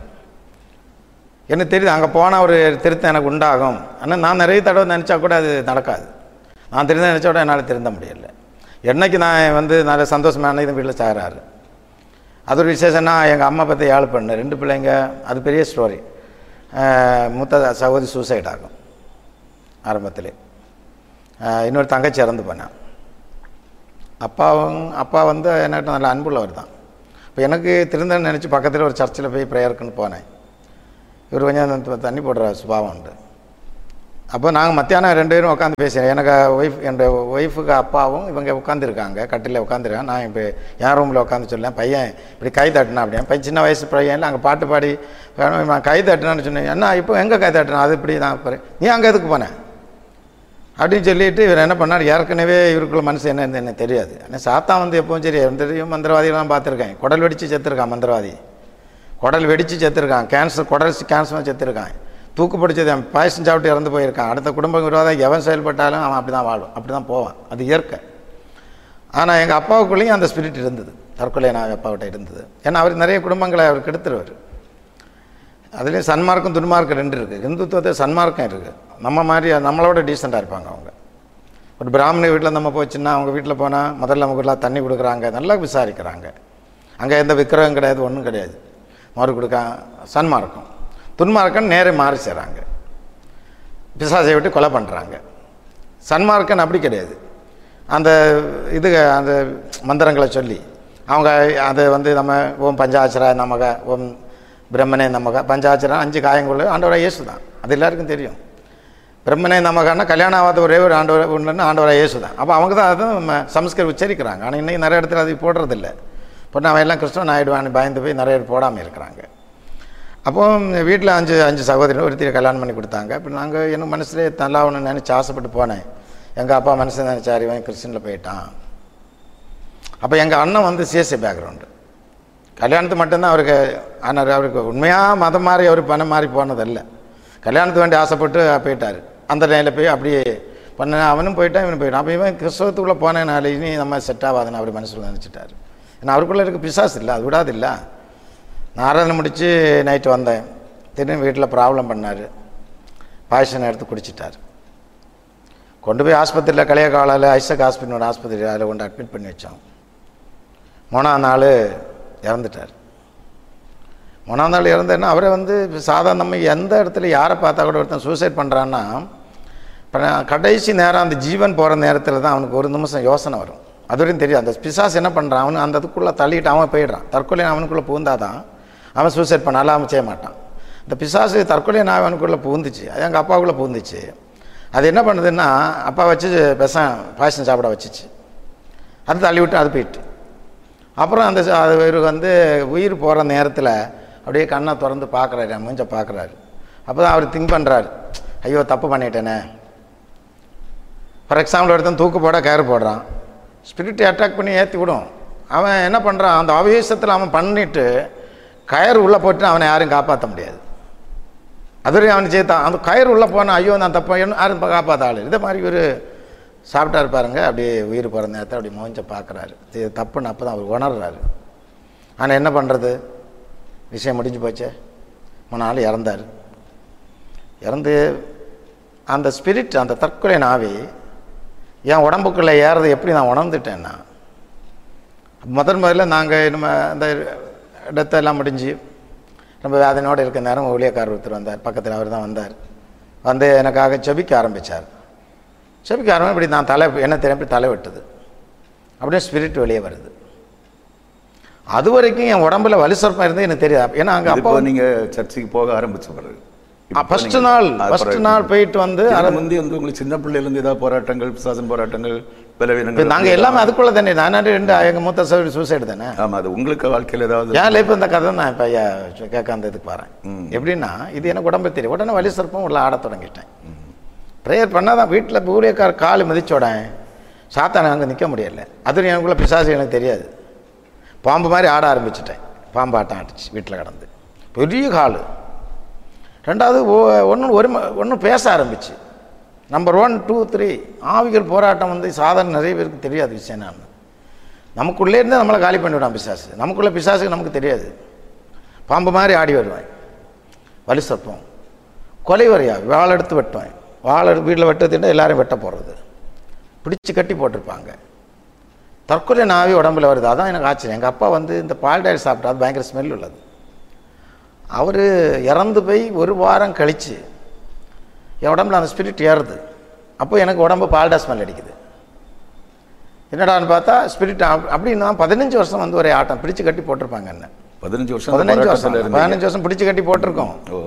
எனக்கு தெரியுது அங்கே போனால் ஒரு திருத்தம் எனக்கு உண்டாகும் ஆனால் நான் நிறைய தடவை நினச்சா கூட அது நடக்காது நான் திருந்த நினச்சா கூட என்னால் திருந்த முடியல என்னைக்கு நான் வந்து நல்ல சந்தோஷமான இது வீட்டில் சாகிறாரு அது ஒரு விசேஷம்னா எங்கள் அம்மா பற்றி ஏழு பண்ணு ரெண்டு பிள்ளைங்க அது பெரிய ஸ்டோரி மூத்த சகோதரி சூசைட் ஆகும் ஆரம்பத்திலே ஆஹ் இன்னொரு தங்கச்சி இறந்து போனேன் அப்பாவும் அப்பா வந்து என்கிட்ட நல்ல அன்புள்ளவர் தான் இப்போ எனக்கு திருந்தன்னு நினச்சி பக்கத்தில் ஒரு சர்ச்சில் போய் ப்ரேயருக்குன்னு போனேன் இவர் கொஞ்சம் அந்த தண்ணி போடுற சுபாவம் உண்டு அப்போ நாங்கள் மத்தியானம் ரெண்டு பேரும் உட்காந்து பேசுகிறேன் எனக்கு ஒய்ஃப் என்னோட ஒய்ஃபுக்கு அப்பாவும் இவங்க உட்காந்துருக்காங்க கட்டில் உட்காந்துருக்காங்க நான் இப்போ என் ரூமில் உட்காந்து சொல்லேன் பையன் இப்படி கை தட்டினா அப்படின் பையன் சின்ன வயசு பையன் அங்கே பாட்டு பாடி வேணும் நான் கை தட்டினான்னு சொன்னேன் என்ன இப்போ எங்கே கை தட்டினா அது இப்படி தான் பாரு நீ அங்கே எதுக்கு போனேன் அப்படின்னு சொல்லிட்டு இவர் என்ன பண்ணார் ஏற்கனவே இவருக்குள்ள மனசு என்ன எனக்கு தெரியாது ஆனால் சாத்தா வந்து எப்பவும் சரி தெரியும் மந்திரவாதிகள்லாம் பார்த்துருக்கேன் குடல் வெடித்து செத்துருக்கான் மந்திரவாதி குடல் வெடித்து செத்துருக்கான் கேன்சர் குடல் கேன்சரும் செத்துருக்கான் தூக்கு பிடிச்சது அவன் பாயசம் சாப்பிட்டு இறந்து போயிருக்கான் அடுத்த குடும்ப விரோதம் எவன் செயல்பட்டாலும் அவன் அப்படி தான் வாழும் அப்படி தான் போவான் அது இயற்கை ஆனால் எங்கள் அப்பாவுக்குள்ளேயும் அந்த ஸ்பிரிட் இருந்தது தற்கொலை நான் அப்பாவிட்ட இருந்தது ஏன்னா அவர் நிறைய குடும்பங்களை அவர் கெடுத்துருவார் அதுலேயும் சன்மார்க்கம் துன்மார்க்கம் ரெண்டு இருக்குது இந்துத்துவத்தை சன்மார்க்கம் இருக்குது நம்ம மாதிரி நம்மளோட டீசெண்டாக இருப்பாங்க அவங்க ஒரு பிராமண வீட்டில் நம்ம போச்சுன்னா அவங்க வீட்டில் போனால் முதல்ல நமக்குலாம் தண்ணி கொடுக்குறாங்க நல்லா விசாரிக்கிறாங்க அங்கே எந்த விக்கிரகம் கிடையாது ஒன்றும் கிடையாது மறு கொடுக்க சன்மார்க்கம் துன்மார்க்கம் நேரே மாறி செய்கிறாங்க பிசாசை விட்டு கொலை பண்ணுறாங்க சன்மார்க்கன் அப்படி கிடையாது அந்த இது அந்த மந்திரங்களை சொல்லி அவங்க அதை வந்து நம்ம ஓம் பஞ்சாட்சரா நமக ஓம் பிரம்மனே நமக பஞ்சாட்சரம் அஞ்சு காயங்குள்ள ஆண்டவராக இயேசு தான் அது எல்லாருக்கும் தெரியும் பிரம்மனே நமகன்னா கல்யாணம் ஆகாத ஒரே ஒரு ஆண்டவர் ஒன்றுன்னு ஆண்டவராக இயேசு தான் அப்போ அவங்க தான் அதை நம்ம சமஸ்கிருத உச்சரிக்கிறாங்க ஆனால் இன்னைக்கு நிறைய இடத்துல அது போடுறதில்ல இப்போ அவன் எல்லாம் கிறிஸ்தவன் ஆயிடுவான்னு பயந்து போய் நிறைய பேர் போடாமல் இருக்கிறாங்க அப்போ வீட்டில் அஞ்சு அஞ்சு சகோதரர் ஒருத்தர் கல்யாணம் பண்ணி கொடுத்தாங்க இப்போ நாங்கள் எனக்கு மனசுலேயே நல்லா ஒன்று நினச்சி ஆசைப்பட்டு போனேன் எங்கள் அப்பா மனசு நினச்சார் இவன் கிறிஸ்டினில் போயிட்டான் அப்போ எங்கள் அண்ணன் வந்து சிஎஸ்சி பேக்ரவுண்டு கல்யாணத்துக்கு மட்டும்தான் அவருக்கு ஆனால் அவருக்கு உண்மையாக மதம் மாறி அவர் பணம் மாறி போனதில்லை கல்யாணத்துக்கு வேண்டி ஆசைப்பட்டு போயிட்டார் அந்த நிலையில் போய் அப்படியே பண்ண அவனும் போயிட்டான் இவனும் போயிட்டான் அப்போ இவன் கிறிஸ்தவத்துக்குள்ளே போனதுனால இனி நம்ம செட் ஆகாதுன்னு அவர் மனசில் நினச்சிட்டார் ஏன்னா அவருக்குள்ளே இருக்க பிசாசு இல்லை அது விடாது இல்லை நான் ஆராதனை முடித்து நைட்டு வந்தேன் திடீர்னு வீட்டில் ப்ராப்ளம் பண்ணார் பாய்சன் எடுத்து குடிச்சிட்டார் கொண்டு போய் ஆஸ்பத்திரியில் கலைய காலையில் ஐசக் ஹாஸ்பிட்டலோட ஆஸ்பத்திரி அதில் கொண்டு அட்மிட் பண்ணி வச்சோம் மூணாம் நாள் இறந்துட்டார் மூணாம் நாள் இறந்தேன்னா அவரை வந்து சாதாரண நம்ம எந்த இடத்துல யாரை பார்த்தா கூட ஒருத்தன் சூசைட் பண்ணுறான்னா இப்போ நான் கடைசி நேரம் அந்த ஜீவன் போகிற நேரத்தில் தான் அவனுக்கு ஒரு நிமிஷம் யோசனை வரும் அது வரையும் தெரியும் அந்த பிசாஸ் என்ன பண்ணுறான் அவனு அந்த இதுக்குள்ளே தள்ளிட்டு அவன் போயிடுறான் தற்கொலை அவனுக்குள்ளே பூந்தாதான் அவன் சூசைட் பண்ணாலும் அவன் செய்ய மாட்டான் இந்த பிசாசு தற்கொலை நான் அவனுக்குள்ளே பூந்துச்சு அது எங்கள் அப்பாவுக்குள்ளே பூந்துச்சு அது என்ன பண்ணுதுன்னா அப்பா வச்சு விஷம் பாயசம் சாப்பிட வச்சுச்சு அது தள்ளி விட்டு அது போயிட்டு அப்புறம் அந்த ச- அது இவர் வந்து உயிர் போகிற நேரத்தில் அப்படியே கண்ணை திறந்து பார்க்குறாரு என் மூஞ்ச பார்க்குறாரு அப்போ தான் அவர் திங்க் பண்ணுறாரு ஐயோ தப்பு பண்ணிட்டேனே ஃபார் எக்ஸாம்பிள் ஒருத்தன் தூக்கு போட கயிறு போடுறான் ஸ்பிரிட் அட்டாக் பண்ணி ஏற்றி விடும் அவன் என்ன பண்ணுறான் அந்த ஆவேசத்தில் அவன் பண்ணிட்டு கயிறு உள்ளே போட்டு அவனை யாரும் காப்பாற்ற முடியாது அதுவரையும் அவனை சேர்த்தான் அந்த கயிறு உள்ளே போனால் ஐயோ நான் தப்பு என்ன யாரும் இப்ப காப்பாற்ற ஆள் இதே மாதிரி ஒரு சாப்பிட்டாரு பாருங்க அப்படியே உயிர் போகிற நேரத்தை அப்படி மோஞ்ச பார்க்குறாரு இது தப்புன்னு அப்போ தான் அவர் உணர்றாரு ஆனால் என்ன பண்ணுறது விஷயம் முடிஞ்சு போச்சே மூணு நாள் இறந்தார் இறந்து அந்த ஸ்பிரிட் அந்த தற்கொலை நாவி என் உடம்புக்குள்ளே ஏறது எப்படி நான் உணர்ந்துட்டேன்னா முதல் முதல்ல நாங்கள் நம்ம அந்த இடத்தெல்லாம் முடிஞ்சு ரொம்ப வேதனையோடு இருக்க நேரம் ஊழியக்காரர் ஒருத்தர் வந்தார் பக்கத்தில் அவர் தான் வந்தார் வந்து எனக்காக ஜெபிக்க ஆரம்பித்தார் ஜெபிக்க ஆரம்பி இப்படி நான் தலை என்ன தெரியும் இப்படி தலை வெட்டுது அப்படியே ஸ்பிரிட் வெளியே வருது அது வரைக்கும் என் உடம்புல வலி சொற்பம் இருந்து எனக்கு தெரியாது ஏன்னா அங்கே இது அப்பா இப்போ நீங்க சர்ச்சுக்கு போக ஆரம்பிச்ச பிறகு இப்போ ஃபர்ஸ்ட் நீங்க- நாள் அது ஃபர்ஸ்ட் பிறகு- நாள் போயிட்டு வந்து இதுக்கு அரை- முந்தி வந்து உங்களுக்கு சின்ன பிள்ளையில இருந்து ஏதாவது போராட்டங்கள் பிசாசன் போராட்டங்கள் இப்ப பலவீனங்கள் நாங்க எல்லாமே அதுக்குள்ள தானே நான் ரெண்டு எங்க மூத்த சகோதரி சூசைடு தானே ஆமா அது உங்களுக்கு வாழ்க்கையில ஏதாவது ஏன் லைஃப் இந்த கதை நான் இப்போ கேட்க அந்த இதுக்கு வரேன் எப்படின்னா இது எனக்கு உடம்பு தெரியும் உடனே வலி சர்ப்பம் உள்ள ஆடத் தொடங்கிட்டேன் ப்ரேயர் பண்ணாதான் வீட்டில் ஊழியக்கார கால் மிதிச்சோடேன் சாத்தான அங்கே நிற்க முடியல அது எனக்குள்ள பிசாசு எனக்கு தெரியாது பாம்பு மாதிரி ஆட ஆரம்பிச்சிட்டேன் பாம்பு ஆட்டம் ஆட்டுச்சு வீட்டில் கிடந்து பெரிய கால் ரெண்டாவது ஒன்று ஒரு ஒன்று பேச ஆரம்பிச்சு நம்பர் ஒன் டூ த்ரீ ஆவிகள் போராட்டம் வந்து சாதாரண நிறைய பேருக்கு தெரியாது விஷயம் நான் நமக்குள்ளே இருந்து நம்மளை காலி பண்ணிவிடான் பிசாசு நமக்குள்ள பிசாசுக்கு நமக்கு தெரியாது பாம்பு மாதிரி ஆடி வருவேன் வலி சப்பம் கொலை வரையா வாள் எடுத்து வெட்டுவேன் வாள் எடுத்து வீட்டில் வெட்டத்திட்டு எல்லாரும் வெட்ட போடுறது பிடிச்சு கட்டி போட்டிருப்பாங்க தற்கொலை நாவி உடம்புல வருது அதான் எனக்கு ஆச்சரியம் எங்கள் அப்பா வந்து இந்த பால் டயர் சாப்பிட்டா அது பயங்கர ஸ்மெல் உள்ளது அவர் இறந்து போய் ஒரு வாரம் கழித்து என் உடம்புல அந்த ஸ்பிரிட் ஏறுது அப்போ எனக்கு உடம்பு பால்டா ஸ்மெல் அடிக்குது என்னடான்னு பார்த்தா ஸ்பிரிட் அப்படின்னு தான் பதினஞ்சு வருஷம் வந்து ஒரே ஆட்டம் பிடிச்சு கட்டி போட்டிருப்பாங்க என்ன பதினஞ்சு வருஷம் பதினஞ்சு வருஷம் போராட்டத்துல இருந்தீங்க. பதினஞ்சு வருஷம் பிடிச்சு கட்டி போட்டிருக்கோம் ஓ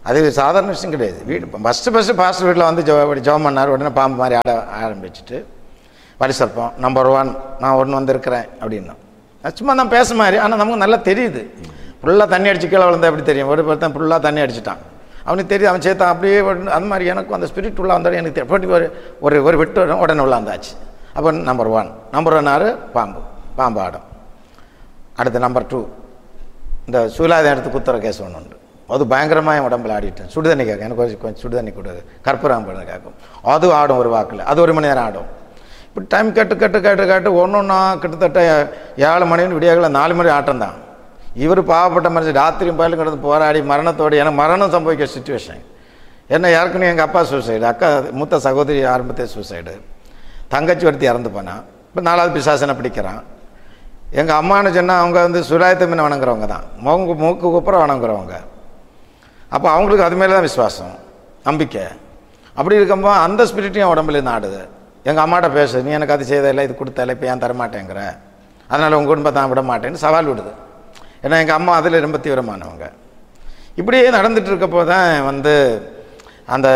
அது சாதாரண விஷயம் கிடையாது வீடு ஃபஸ்ட்டு ஃபஸ்ட்டு பாஸ்டர் வீட்டில் வந்து ஜோ ஜோம் பண்ணார் உடனே பாம்பு மாதிரி ஆட ஆரம்பிச்சுட்டு வழி சர்ப்பம் நம்பர் ஒன் நான் ஒன்று வந்திருக்கிறேன் அப்படின்னா அது சும்மா தான் பேச மாதிரி ஆனால் நமக்கு நல்லா தெரியுது ஃபுல்லாக தண்ணி அடிச்சு கீழே விழுந்தா எப்படி தெரியும் ஒரு ஒருத்தன் ஃபுல்லாக தண்ணி அடிச்சிட்டான் அவனுக்கு தெரியுது அவன் சேர்த்தான் அப்படியே விழுந்து- அது மாதிரி எனக்கும் அந்த ஸ்பிரிட் உள்ள வந்தோடனே எனக்கு தெ- போட்டு ஒரு ஒரு ஒரு விட்டு வரும், உடனே உள்ள வந்தாச்சு அப்போ நம்பர் ஒன் நம்பர் ஒன் ஆறு பாம்பு பாம்பு ஆடும் அடுத்து நம்பர் டூ இந்த சூலாயுதம் எடுத்து குத்துற கேஸ் ஒன்று உண்டு அது பயங்கரமாக என் உடம்புல ஆடிட்டேன் சுடுதண்ணி கேட்கும் எனக்கு கொஞ்சம் கொஞ்சம் சுடுதண்ணி கொடு கற்பூரம் பண்ண கேட்கும் அது ஆடும் ஒரு வாக்கில் அது ஒரு மணி நேரம் ஆடும் இப்படி டைம் கேட்டு கேட்டு கேட்டு கேட்டு ஒன்று ஒன்றா கிட்டத்தட்ட ஏழு மணின்னு விடியாகல நாலு மணி ஆட்டம் தான் இவர் பாவப்பட்ட மனுஷன் ராத்திரியும் பயிலும் கிடந்து போராடி மரணத்தோடு எனக்கு மரணம் சம்பவிக்கிற சுச்சுவேஷன் என்ன ஏற்கனவே எங்கள் அப்பா சூசைடு அக்கா மூத்த சகோதரி ஆரம்பத்தே சூசைடு தங்கச்சி ஒருத்தி இறந்து போனான் இப்போ நாலாவது பிசாசனை பிடிக்கிறான் எங்கள் அம்மான்னு சொன்னால் அவங்க வந்து சுராயத்தை மீன் வணங்குறவங்க தான் மூக்கு மூக்கு குப்புற வணங்குறவங்க அப்போ அவங்களுக்கு அது மேலே தான் விசுவாசம் நம்பிக்கை அப்படி இருக்கும்போது அந்த ஸ்பிரிட்டையும் உடம்புல இருந்து ஆடுது எங்கள் அம்மாட்ட பேசு நீ எனக்கு அது செய்ததில்லை இது கொடுத்தல இப்போ ஏன் தரமாட்டேங்கிற அதனால் உங்கள் குடும்பத்தை நான் விட மாட்டேன்னு சவால் விடுது ஏன்னா எங்கள் அம்மா அதில் ரொம்ப தீவிரமானவங்க இப்படியே நடந்துட்டு இருக்கப்போ தான் வந்து அந்த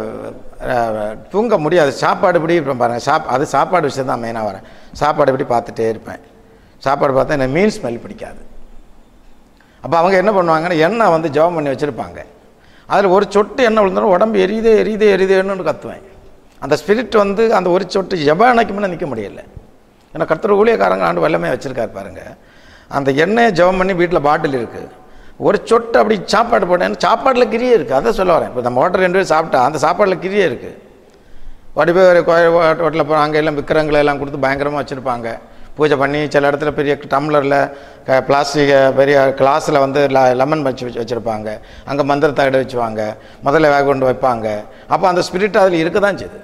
அஹ், தூங்க முடியாது சாப்பாடு இப்படி இருப்பேன் பாருங்கள் சாப் அது சாப்பாடு விஷயம் தான் மெயினாக வரேன் சாப்பாடு இப்படி பார்த்துட்டே இருப்பேன் சாப்பாடு பார்த்தா எனக்கு மீன் ஸ்மெல் பிடிக்காது அப்போ அவங்க என்ன பண்ணுவாங்கன்னா எண்ணெய் வந்து ஜெபம் பண்ணி வச்சுருப்பாங்க அதில் ஒரு சொட்டு எண்ணெய் விழுந்தாலும் உடம்பு எரியுதே எரியுதே எரியுதேன்னு கத்துவேன் அந்த ஸ்பிரிட் வந்து அந்த ஒரு சொட்டு ஜெப எண்ணெய்க்கு முன்னே நிற்க முடியல ஏன்னா கர்த்தர் ஊழியக்காரங்க ஆண்டு வல்லமே வச்சுருக்காரு பாருங்க அந்த எண்ணெயை ஜெபம் பண்ணி வீட்டில் பாட்டில் இருக்குது ஒரு சொட்டு அப்படி சாப்பாடு போட்டேன் சாப்பாட்டில் கிரியே இருக்குது அதை சொல்ல வரேன் இப்போ நம்ம ஹோட்டல் ரெண்டு பேரும் சாப்பிட்டா அந்த சாப்பாட்டில் கிரியே இருக்குது ஓடி போய் ஒரு கோயில் ஹோட்டலில் போய் அங்கே எல்லாம் விற்கிறவங்களை எல்லாம் கொடுத்து பயங்கரமாக வச்சுருப்பாங்க பூஜை பண்ணி சில இடத்துல பெரிய டம்ளரில் க பிளாஸ்டிக் பெரிய கிளாஸில் வந்து ல லெமன் வச்சு வச்சு வச்சுருப்பாங்க அங்கே மந்திரத்தை இட வச்சுவாங்க முதல்ல வேக கொண்டு வைப்பாங்க அப்போ அந்த ஸ்பிரிட் அதில் இருக்க தான் செய்யுது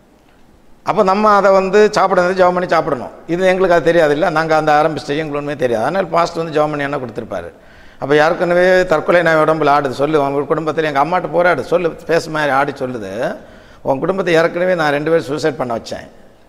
அப்போ நம்ம அதை வந்து சாப்பிடுறது ஜெபம் பண்ணி சாப்பிடணும் இது எங்களுக்கு அது தெரியாது இல்லை நாங்கள் அந்த ஆரம்பிச்சு எங்களுக்கு ஒன்றுமே தெரியாது அதனால் பாஸ்ட் வந்து ஜெபம் பண்ணி என்ன கொடுத்துருப்பாரு அப்போ யாருக்குன்னவே தற்கொலை நான் உடம்புல ஆடுது சொல்லு உங்கள் குடும்பத்தில் எங்கள் அம்மாட்ட போராடு சொல்லு பேச மாதிரி ஆடி சொல்லுது உன் குடும்பத்தை ஏற்கனவே நான் ரெண்டு பேரும் சூசைட் பண்ண வச்சேன்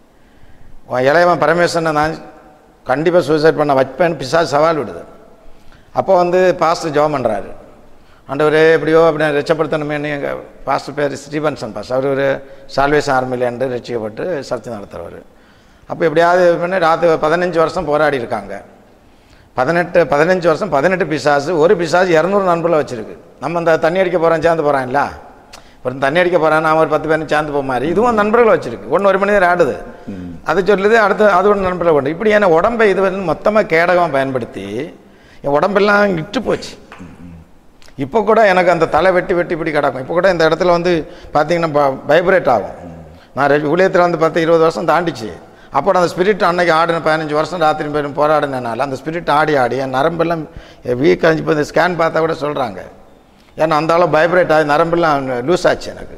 உன் இளையவன் பரமேஸ்வரனை நான் கண்டிப்பாக சூசைட் பண்ண வைப்பேன்னு பிசாசு சவால் விடுது அப்போ வந்து பாஸ்டர் ஜெபம் பண்ணுறாரு ஆண்டவரே எப்படியோ அப்படி ரச்சப்படுத்தணுமேனு எங்கள் பாஸ்டர் பேர் ஸ்டீவன்சன் பாஸ்டர் அவர் ஒரு சால்வேஷன் ஆர்மிலேருந்து ரசிக்கப்பட்டு சர்ச்சை நடத்துகிறவர் அப்போ எப்படியாவது இது பண்ணி ராத்திரி பதினஞ்சு வருஷம் போராடி இருக்காங்க பதினெட்டு பதினஞ்சு வருஷம் பதினெட்டு பிசாசு ஒரு பிசாசு இரநூறு நண்பர்களை வச்சிருக்கு நம்ம இந்த தண்ணி அடிக்க போகிறோம் சேர்ந்து போகிறான்ல ஒரு தண்ணி அடிக்க போகிறான் நான் ஒரு பத்து பேரும் சேர்ந்து போக மாதிரி இதுவும் நண்பர்களை வச்சிருக்கு ஒன்று ஒரு மணி நேரம் ஆடுது அது சொல்லுது அடுத்து அது ஒன்று நண்பர்களை கொண்டு இப்படி என்ன உடம்பை இது வந்து மொத்தமாக கேடகம் பயன்படுத்தி என் உடம்பெல்லாம் இட்டு போச்சு இப்போ கூட எனக்கு அந்த தலை வெட்டி வெட்டி இப்படி கிடக்கும் இப்போ கூட இந்த இடத்துல வந்து பார்த்தீங்கன்னா வைப்ரேட் ஆகும் நான் ரெ- ஊழியத்தில் வந்து பார்த்து இருபது வருஷம் தாண்டிச்சு அப்போ அந்த ஸ்பிரிட் அன்னைக்கு ஆடின பதினஞ்சு வருஷம் ராத்திரி பேரும் போராடினால அந்த ஸ்பிரிட் ஆடி ஆடி என் நரம்பெல்லாம் வீக் ஆச்சு இப்போ இந்த ஸ்கேன் பார்த்தா கூட சொல்கிறாங்க ஏன்னா அந்த அளவு வைப்ரேட் ஆகி நரம்பெல்லாம் லூஸ் ஆச்சு எனக்கு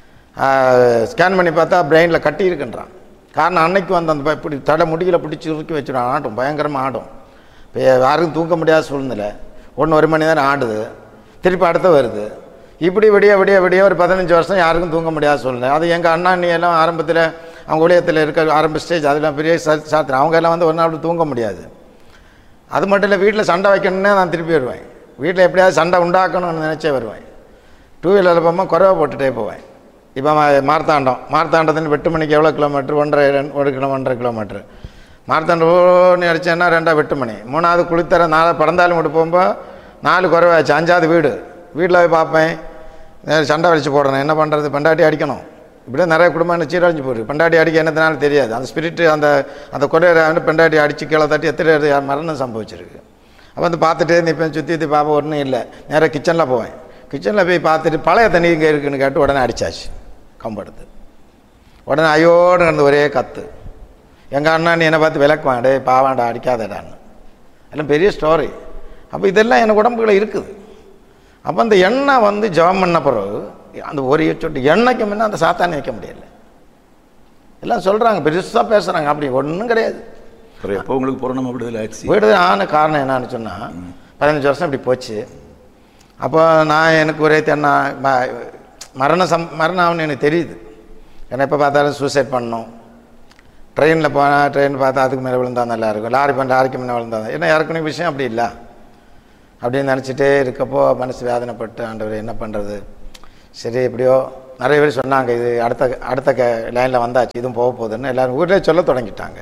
ஸ்கேன் பண்ணி பார்த்தா பிரெயினில் கட்டி இருக்குன்றான் காரணம் அன்னைக்கு வந்து அந்த ப- இப்படி தடை முடியல பிடிச்சி உருக்கி வச்சிடும் ஆட்டும் பயங்கரமாக ஆடும் இப்போ யாருக்கும் தூங்க முடியாத சூழ்நிலை ஒன்று ஒரு மணி நேரம் ஆடுது திருப்பி அடுத்து வருது இப்படி விடிய விடிய விடிய ஒரு பதினஞ்சு வருஷம் யாருக்கும் தூங்க முடியாத சூழ்நிலை அது எங்கள் அண்ணா அண்ணி எல்லாம் ஆரம்பத்தில் அவங்க ஊழியத்தில் இருக்க ஆரம்ப ஸ்டேஜ் அதெல்லாம் பெரிய சா- சாத்திரம் அவங்க எல்லாம் வந்து ஒரு நாள் தூங்க முடியாது அது மட்டும் இல்லை வீட்டில் சண்டை வைக்கணுன்னே நான் திருப்பி வருவேன் வீட்டில் எப்படியாவது சண்டை உண்டாக்கணும்னு நினச்சே வருவேன் டூ வீலரில் போகும்போது குறைவா போட்டுட்டே போவேன் இப்போ மா- மார்த்தாண்டம் மார்த்தாண்டத்துன்னு வெட்டு மணிக்கு எவ்வளோ கிலோமீட்டர் ஒன்றரை ரெண்டு- ஒரு கிலோ ஒன்றரை கிலோமீட்டர் மார்த்தாண்டம் ஓன்னு அடிச்சேன்னா ரெண்டா வெட்டு மணி மூணாவது குளித்தர நாலு படந்தாலும் விட்டு போகும்போது நாலு குறைவாச்சு அஞ்சாவது வீடு வீட்டில் போய் பார்ப்பேன் நேரா சண்டை வலிச்சு போடணும் என்ன பண்ணுறது பெண்டாட்டி அடிக்கணும் இப்படியே நிறைய குடும்பம் என்ன சீரழிஞ்சு போயிருக்கு பெண்டாட்டி அடிக்க என்னதுனால தெரியாது அந்த ஸ்பிரிட்டு அந்த அந்த கொடையை வந்து பெண்டாட்டி அடித்து கீழே தட்டி எத்தனை பேர் மரணம் சம்பவிச்சிருக்கு அப்போ வந்து பார்த்துட்டு நிற்பேன் சுற்றி சுற்றி பார்ப்பேன் ஒன்றும் இல்லை நேராக கிச்சனில் போவேன் கிச்சனில் போய் பார்த்துட்டு பழைய தண்ணி இங்கே இருக்குன்னு கேட்டு உடனே அடிச்சாச்சு கம்பெடுத்து உடனே ஐயோடு நடந்து ஒரே கத்து எங்கள் அண்ணா நீ என்னை பார்த்து விளக்குவான் டேய் பாவாண்டா அடிக்காதடான்னு எல்லாம் பெரிய ஸ்டோரி அப்போ இதெல்லாம் எனக்கு உடம்புல இருக்குது அப்போ அந்த எண்ணெய் வந்து ஜெபம் பண்ண பிறகு அந்த ஒரு சொட்டு எண்ணெய்க்கு முன்ன அந்த சாத்தானை வைக்க முடியல எல்லாம் சொல்கிறாங்க பெருசாக பேசுகிறாங்க அப்படி ஒன்றும் கிடையாது அப்புறம் எப்போ உங்களுக்கு பூரணமா விடுதலை ஆச்சு வீடு ஆன காரணம் என்னன்னு சொன்னால் பதினஞ்சு வருஷம் இப்படி போச்சு அப்போ நான் எனக்கு ஒரே தென்னா ம- மரணம் சம் மரணம் ஆகும்னு எனக்கு தெரியுது ஏன்னா எப்போ பார்த்தாலும் சூசைட் பண்ணணும் ட்ரெயினில் போனால் ட்ரெயின் பார்த்தா அதுக்கு மேலே விழுந்தா நல்லா இருக்கும் லாரி பண்ண லாரிக்கு மேலே விழுந்தா தான். ஏன்னா ஏற்கனவே விஷயம் அப்படி இல்லை அப்படின்னு நினச்சிட்டே இருக்கப்போ மனசு வேதனைப்பட்டு ஆண்டவர் என்ன பண்ணுறது சரி எப்படியோ நிறைய பேர் சொன்னாங்க இது அடுத்த அடுத்த க லைனில் வந்தாச்சு இதுவும் போக போகுதுன்னு எல்லாரும் ஊர்லேயே சொல்ல தொடங்கிட்டாங்க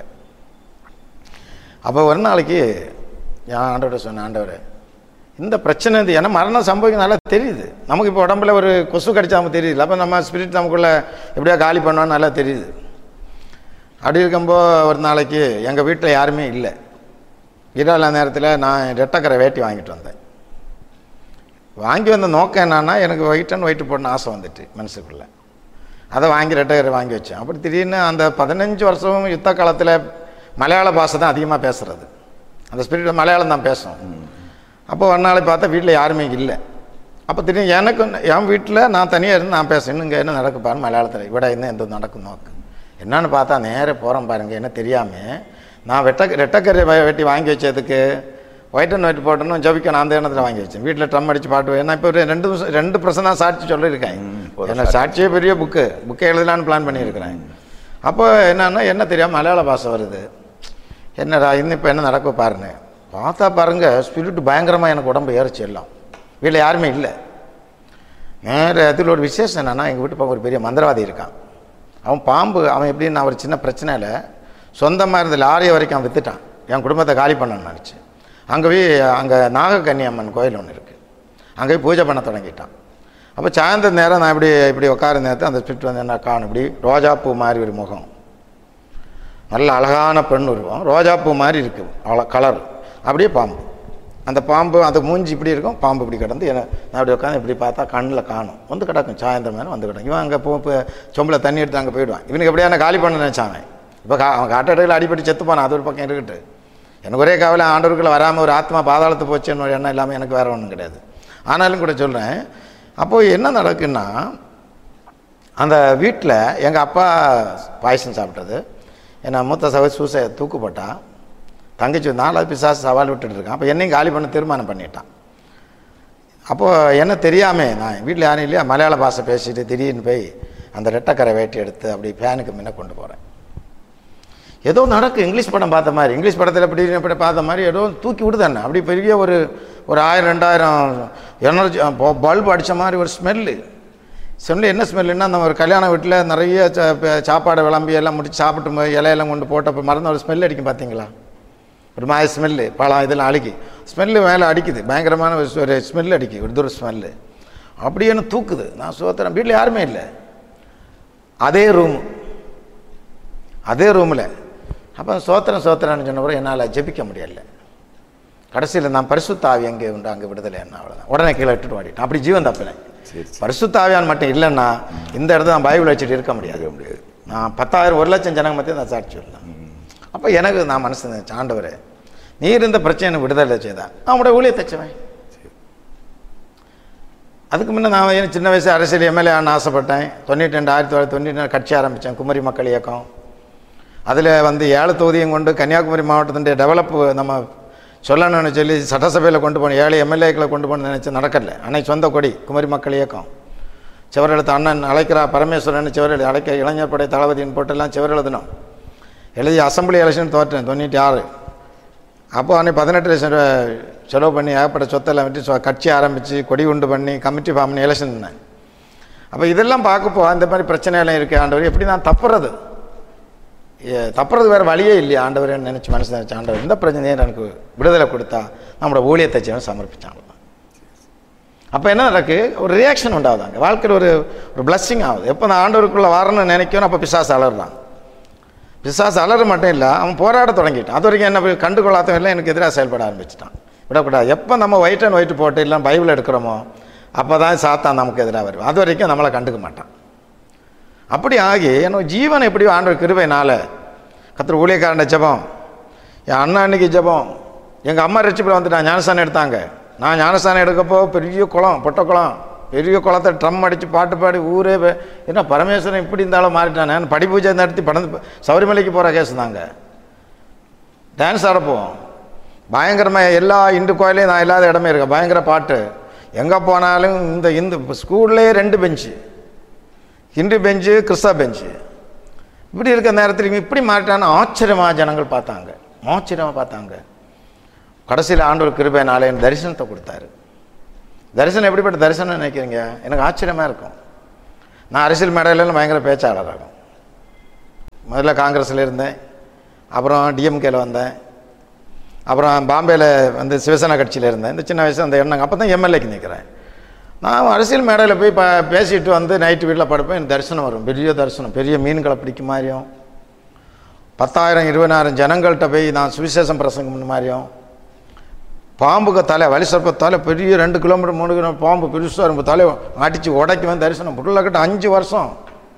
அப்போ ஒரு நாளைக்கு என் ஆண்டவர்கிட்ட சொன்னேன் ஆண்டவர் இந்த பிரச்சனை இது ஏன்னா மரணம் சம்பவிக்கும் நல்லா தெரியுது நமக்கு இப்போ உடம்புல ஒரு கொசு கடிச்சா நமக்கு தெரியுது அப்போ நம்ம ஸ்பிரிட் நமக்குள்ள எப்படியா காலி பண்ணோன்னு நல்லா தெரியுது அப்படி இருக்கும்போது ஒரு நாளைக்கு எங்கள் வீட்டில் யாருமே இல்லை இரவு நேரத்தில் நான் ரெட்டக்கரை வேட்டி வாங்கிட்டு வந்தேன் வாங்கி வந்த நோக்கம் என்னன்னா எனக்கு ஒயிட் அண்ட் ஒயிட் போடணும் ஆசை வந்துட்டு மனசுக்குள்ளே அதை வாங்கி ரெட்டக்கரை வாங்கி வச்சேன் அப்படி திடீர்னு அந்த பதினஞ்சு வருஷமும் யுத்த காலத்தில் மலையாள பாஷை தான் அதிகமாக பேசுகிறது அந்த ஸ்பிரிட் மலையாளம் தான் பேசும் அப்போ ஒரு நாளை பார்த்தா வீட்டில் யாருமே இல்லை அப்போ திடீர்னு எனக்கு என் வீட்டில் நான் தனியாக இருந்து நான் பேசுறேன் இங்கே என்ன நடக்கு பாருங்க மலையாளத்தில் இவிட என்ன எந்த நடக்கும் நோக்கு என்னன்னு பார்த்தா நேரே போகிறேன் பாருங்க என்ன தெரியாமல் நான் வெட்ட ரெட்டக்கரை வ- வெட்டி வாங்கி வச்சதுக்கு ஒயிட் அண்ட் ஒயிட் போட்டணும் ஜபிக்கணும் அந்த எண்ணத்தில் வாங்கி வச்சேன் வீட்டில் ட்ரம் அடிச்சு பாட்டு ஏன்னா இப்போ ஒரு ரெண்டு நிமிஷம் ரெண்டு பிரசன் தான் சாட்சி சொல்லியிருக்கேன் போதும் ஏன்னா சாட்சியே பெரிய புக்கு புக்கை எழுதலான்னு பிளான் பண்ணியிருக்கிறேன் அப்போ என்னன்னா என்ன தெரியாமல் மலையாள பாஷை வருது என்னடா இன்னும் இப்போ என்ன நடக்க பாருங்க பார்த்தா பாருங்க ஸ்பிரிட் பயங்கரமாக எனக்கு உடம்பு ஏறிச்சு எல்லாம் வீட்டில் யாருமே இல்லை நேர அதில் ஒரு விசேஷம் என்னன்னா எங்கள் வீட்டு பக்கம் ஒரு பெரிய மந்திரவாதி இருக்கான் அவன் பாம்பு அவன் எப்படின்னு ஒரு சின்ன பிரச்சனையில் சொந்தமாக இருந்த லாரியை வரைக்கும் அவன் வித்துட்டான் என் குடும்பத்தை காலி பண்ணணும்னு நினச்சி அங்கே போய் அங்கே நாகக்கன்னி அம்மன் கோயில் ஒன்று இருக்குது அங்கே போய் பூஜை பண்ண தொடங்கிட்டான் அப்போ சாயந்தர நேரம் நான் இப்படி இப்படி உட்கார நேரத்தில் அந்த ஸ்பிரிட் வந்து என்ன காணும் இப்படி ரோஜாப்பூ மாதிரி ஒரு முகம் நல்ல அழகான பெண் உருவம் ரோஜாப்பூ மாதிரி இருக்கு அவ்வளோ கலர் அப்படியே பாம்பு அந்த பாம்பு அந்த மூஞ்சி இப்படி இருக்கும் பாம்பு இப்படி கிடந்து என்ன நான் இப்படி உட்காந்து இப்படி பார்த்தா கண்ணில் காணும் வந்து கிடக்கும் சாயந்தரம் மேலே வந்து கிடக்கும் இவன் அங்கே போ இப்போ சொம்பில் தண்ணி எடுத்து அங்கே போயிடுவான் இவனுக்கு எப்படியான காலி பண்ண நினச்சான் இப்போ கா அவன் காட்டடையில் அடிபட்டு செத்து போனான் அது ஒரு பக்கம் இருக்கட்டு எனக்கு ஒரே கவலை ஆண்டவருக்குள்ள வராமல் ஒரு ஆத்மா பாதாளத்து போச்சுன்னு ஒரு எண்ணம் இல்லாமல் எனக்கு வேற ஒன்றும் கிடையாது ஆனாலும் கூட சொல்கிறேன் அப்போது என்ன நடக்குன்னா அந்த வீட்டில் எங்கள் அப்பா பாயசம் சாப்பிட்டது என்ன மூத்த சகோதரி சூசை தூக்கு போட்டா தங்கச்சி நாலாவது பிசாசு சவால் விட்டுட்டு இருக்கான் அப்போ என்னையும் காலி பண்ண தீர்மானம் பண்ணிட்டான் அப்போது என்ன தெரியாமல் நான் வீட்டில் யாரும் இல்லையா மலையாள பாஷை பேசிட்டு திடீர்னு போய் அந்த ரெட்டக்கரை வேட்டி எடுத்து அப்படி ஃபேனுக்கு முன்ன கொண்டு போகிறேன் ஏதோ நடக்கு இங்கிலீஷ் படம் பார்த்த மாதிரி இங்கிலீஷ் படத்தில் இப்படி இப்படி பார்த்த மாதிரி ஏதோ தூக்கி விடுதானே அப்படி பெரிய ஒரு ஒரு ஆயிரம் ரெண்டாயிரம் எனர்ஜி பல்ப் அடித்த மாதிரி ஒரு ஸ்மெல்லு ஸ்மெல்லு என்ன ஸ்மெல்லுன்னா அந்த ஒரு கல்யாண வீட்டில் நிறைய சா- ப- சாப்பாடு விளம்பி எல்லாம் முடிச்சு சாப்பிட்டு போய் இலையெல்லாம் கொண்டு போட்டப்போ மறந்து ஒரு ஸ்மெல் அடிக்கும் பார்த்தீங்களா ஒரு மாதிரி ஸ்மெல்லு பழம் இதெல்லாம் அடிக்கி ஸ்மெல்லு மேலே அடிக்குது பயங்கரமான ஒரு ஒரு ஸ்மெல் அடிக்குது ஒரு தூர ஸ்மெல்லு அப்படியே என்ன தூக்குது நான் சோத்துறேன் வீட்டில் யாருமே இல்லை அதே ரூம் அதே ரூமில் அப்போ சோத்திரம் சோத்திரம்னு சொன்ன பிறகு என்னால் ஜெபிக்க முடியல கடைசியில் நான் பரிசுத்த ஆவி எங்கே உண்டு அங்கே விடுதலை என்ன அவ்வளோதான் உடனே கீழே இட்டுட்டு ஓடிட்டேன் அப்படி ஜீவன் தப்பினேன் சரி சரி பரிசுத்த ஆவியான் மட்டும் இல்லைன்னா இந்த இடத்துல நான் பைபிள் வச்சுட்டு இருக்க முடியாது இருக்க முடியாது. நான் பத்தாயிரம் ஒரு லட்சம் ஜனங்க மத்தியும் நான் சாட்சி சொல்லலாம் அப்போ எனக்கு நான் மனசு நினைச்சேன், ஆண்டவரே நீர் இந்த பிரச்சனை விடுதலை செய்தான் அவனுடைய ஊழிய தச்சவன் அதுக்கு முன்னே நான் எனக்கு சின்ன வயசு அரசியல் எம்எல்ஏ ஆன ஆசைப்பட்டேன் தொண்ணூற்றி ரெண்டு ஆயிரத்தி தொள்ளாயிரத்தி தொண்ணூற்றி ரெண்டு கட்சி ஆரம்பித்தேன் குமரி மக்கள் இயக்கம் அதில் வந்து ஏழு தொகுதியும் கொண்டு கன்னியாகுமரி மாவட்டத்தினுடைய டெவலப் நம்ம சொல்லணும்னு சொல்லி சட்டசபையில் கொண்டு போன ஏழு எம்எல்ஏக்களை கொண்டு போன நினச்சி நடக்கல அன்னைக்கு சொந்த கொடி குமரி மக்கள் இயக்கம் சிவரெழுத்து அண்ணன் அழைக்கிறா பரமேஸ்வரன் சிவரெழு அழைக்க இளைஞர் படை தளபதியின் போட்டெல்லாம் சிவர் எழுதணும் எழுதி அசம்பிளி எலெக்ஷன் தோற்றேன் தொண்ணூற்றி ஆறு அப்போ அன்னைக்கு பதினெட்டு லட்சம் ரூபா செலவு பண்ணி ஏகப்பட்ட சொத்தெல்லாம் விட்டு சொ- கட்சி ஆரம்பித்து கொடி உண்டு பண்ணி கமிட்டி ஃபார்ம் பண்ணி எலெக்ஷன் நின்னேன் அப்போ இதெல்லாம் பார்க்கப்போ அந்த மாதிரி பிரச்சனையெல்லாம் இருக்கு ஆண்டவர் எப்படி நான் தப்புறது ஏ, தப்புறது வேறு வழியே இல்லையா ஆண்டவரேன்னு நினச்சி மனசு நினச்சி ஆண்டவர் இந்த பிரச்சனையை எனக்கு விடுதலை கொடுத்தா நம்மளோட ஊழியத்தை செய்யணும் சமர்ப்பிச்சாங்க அப்போ என்ன நடக்கு ஒரு ரியாக்ஷன் உண்டாகுதாங்க வாழ்க்கையில் ஒரு ஒரு பிளஸ்ஸிங் ஆகுது எப்போ நான் ஆண்டவருக்குள்ளே வரணும்னு நினைக்கணும் அப்போ பிசாசு அலறான் பிசாசு அலற மட்டும் இல்லை அவன் போராட தொடங்கிட்டான் அது வரைக்கும் என்ன போய் கண்டுகொள்ளாதவன் இல்லை எனக்கு எதிராக செயல்பட ஆரம்பிச்சிட்டான் விடக்கூடாது எப்போ நம்ம ஒயிட் அண்ட் ஒயிட் போட்டு இல்லை பைபிள் எடுக்கிறோமோ அப்போ தான் சாத்தான் நமக்கு எதிராக வரும் அது வரைக்கும் நம்மளை கண்டுக்க மாட்டான் அப்படி ஆகி என்னோட ஜீவன் எப்படியோ ஆண்டவர் கிருபைனால கத்திர ஊழியக்காரண்ட ஜெபம் என் அண்ணா அன்னைக்கு ஜெபம் எங்கள் அம்மா ரட்சிப்பில் வந்துட்டான் ஞானஸ்தானம் எடுத்தாங்க நான் ஞானஸ்தானம் எடுக்கப்போ பெரிய குளம் பொட்ட குளம் பெரிய குளத்தை ட்ரம் அடித்து பாட்டு பாடி ஊரே வே- என்ன பரமேஸ்வரன் இப்படி இருந்தாலும் மாறிட்டானே படி பூஜை நடத்தி படந்து சபரிமலைக்கு போகிற கேஸ் தாங்க டான்ஸ் ஆட போவோம் பயங்கரமாக எல்லா இந்து கோயிலையும் நான் இல்லாத இடமே இருக்கேன் பயங்கர பாட்டு எங்கே போனாலும் இந்த இந்து ஸ்கூல்லேயே ரெண்டு பெஞ்சு ஹிந்து பெஞ்சு கிறிஸ்தவ பெஞ்சு இப்படி இருக்க நேரத்தில் இவன் இப்படி மாறிட்டான்னு ஆச்சரியமாக ஜனங்கள் பார்த்தாங்க ஆச்சரியமாக பார்த்தாங்க கடைசியில் ஆண்டவர் கிருபையினாலே எனக்கு தரிசனத்தை கொடுத்தாரு தரிசனம் எப்படிப்பட்ட தரிசனம் நினைக்கிறீங்க எனக்கு ஆச்சரியமாக இருக்கும் நான் அரசியல் மேடையிலலாம் பயங்கர பேச்சாளராகும் முதல்ல காங்கிரஸில் இருந்தேன் அப்புறம் டிஎம்கேல வந்தேன் அப்புறம் பாம்பேயில் வந்து சிவசேனா கட்சியில் இருந்தேன் இந்த சின்ன வயசு அந்த எண்ணங்க அப்போ தான் எம்எல்ஏக்கு நிற்கிறேன் நான் அரசியல் மேடையில் போய் ப பேசிட்டு வந்து நைட்டு வீட்டில் படுப்பேன் எனக்கு தரிசனம் வரும் பெரிய தரிசனம் பெரிய மீன்களை பிடிக்கும் மாதிரியும் பத்தாயிரம் இருபதாயிரம் ஜனங்கள்கிட்ட போய் நான் சுவிசேஷம் பிரசங்கம் பண்ண மாதிரியும் பாம்புக்கு தலை வலி சர்ப்ப தலை பெரிய ரெண்டு கிலோமீட்டர் மூணு கிலோமீட்டர் பாம்பு பெருசாக இருக்கும் தலை அடித்து உடைக்குவேன் தரிசனம் புள்ளக்கிட்ட அஞ்சு வருஷம்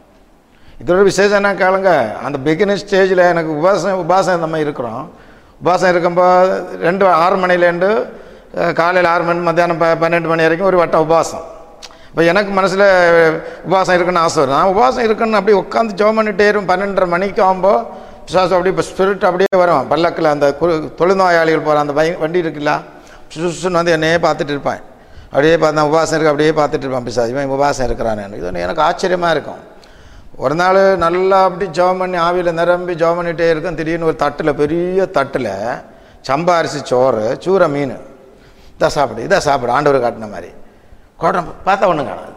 இதோட விசேஷம் என்ன கேளுங்க அந்த பிகினிங் ஸ்டேஜில் எனக்கு உபாசம் உபாசம் நம்ம இருக்கிறோம் உபாசம் இருக்கும்போது ரெண்டு ஆறு மணிலேருந்து காலையில் ஆறு மணி மத்தியானம் ப பன்னெண்டு மணி வரைக்கும் ஒரு வட்டம் உபாசம் இப்போ எனக்கு மனசில் உபாசம் இருக்குன்னு ஆசை வரும் நான் உபாசம் இருக்குன்னு அப்படியே உட்காந்து ஜோம் பண்ணிட்டே இருக்கும் பன்னெண்டரை மணிக்கு ஆகும்போது பிசாசம் அப்படியே இப்போ ஸ்பிரிட் அப்படியே வரும் பல்லக்கில் அந்த கு தொழுநோயாளிகள் போகிற அந்த பை வண்டி இருக்குல்ல சுசுன்னு வந்து என்னையே பார்த்துட்டு இருப்பேன் அப்படியே பார்த்தா உபாசம் இருக்கு அப்படியே பார்த்துட்டு இருப்பான் பிசாசு இவன் உபாசம் இருக்கிறானு இது ஒன்று எனக்கு ஆச்சரியமாக இருக்கும் ஒரு நாள் நல்லா அப்படி ஜெபம் பண்ணி ஆவியில் நிரம்பி ஜெபம் பண்ணிகிட்டே இருக்கும் திடீர்னு ஒரு தட்டில் பெரிய தட்டில் சம்பா அரிசி சோறு சூற மீன் இதை சாப்பிடு இதை சாப்பிடு ஆண்டவர் காட்டின மாதிரி கோட்டம் பார்த்தா ஒன்றும் காணாது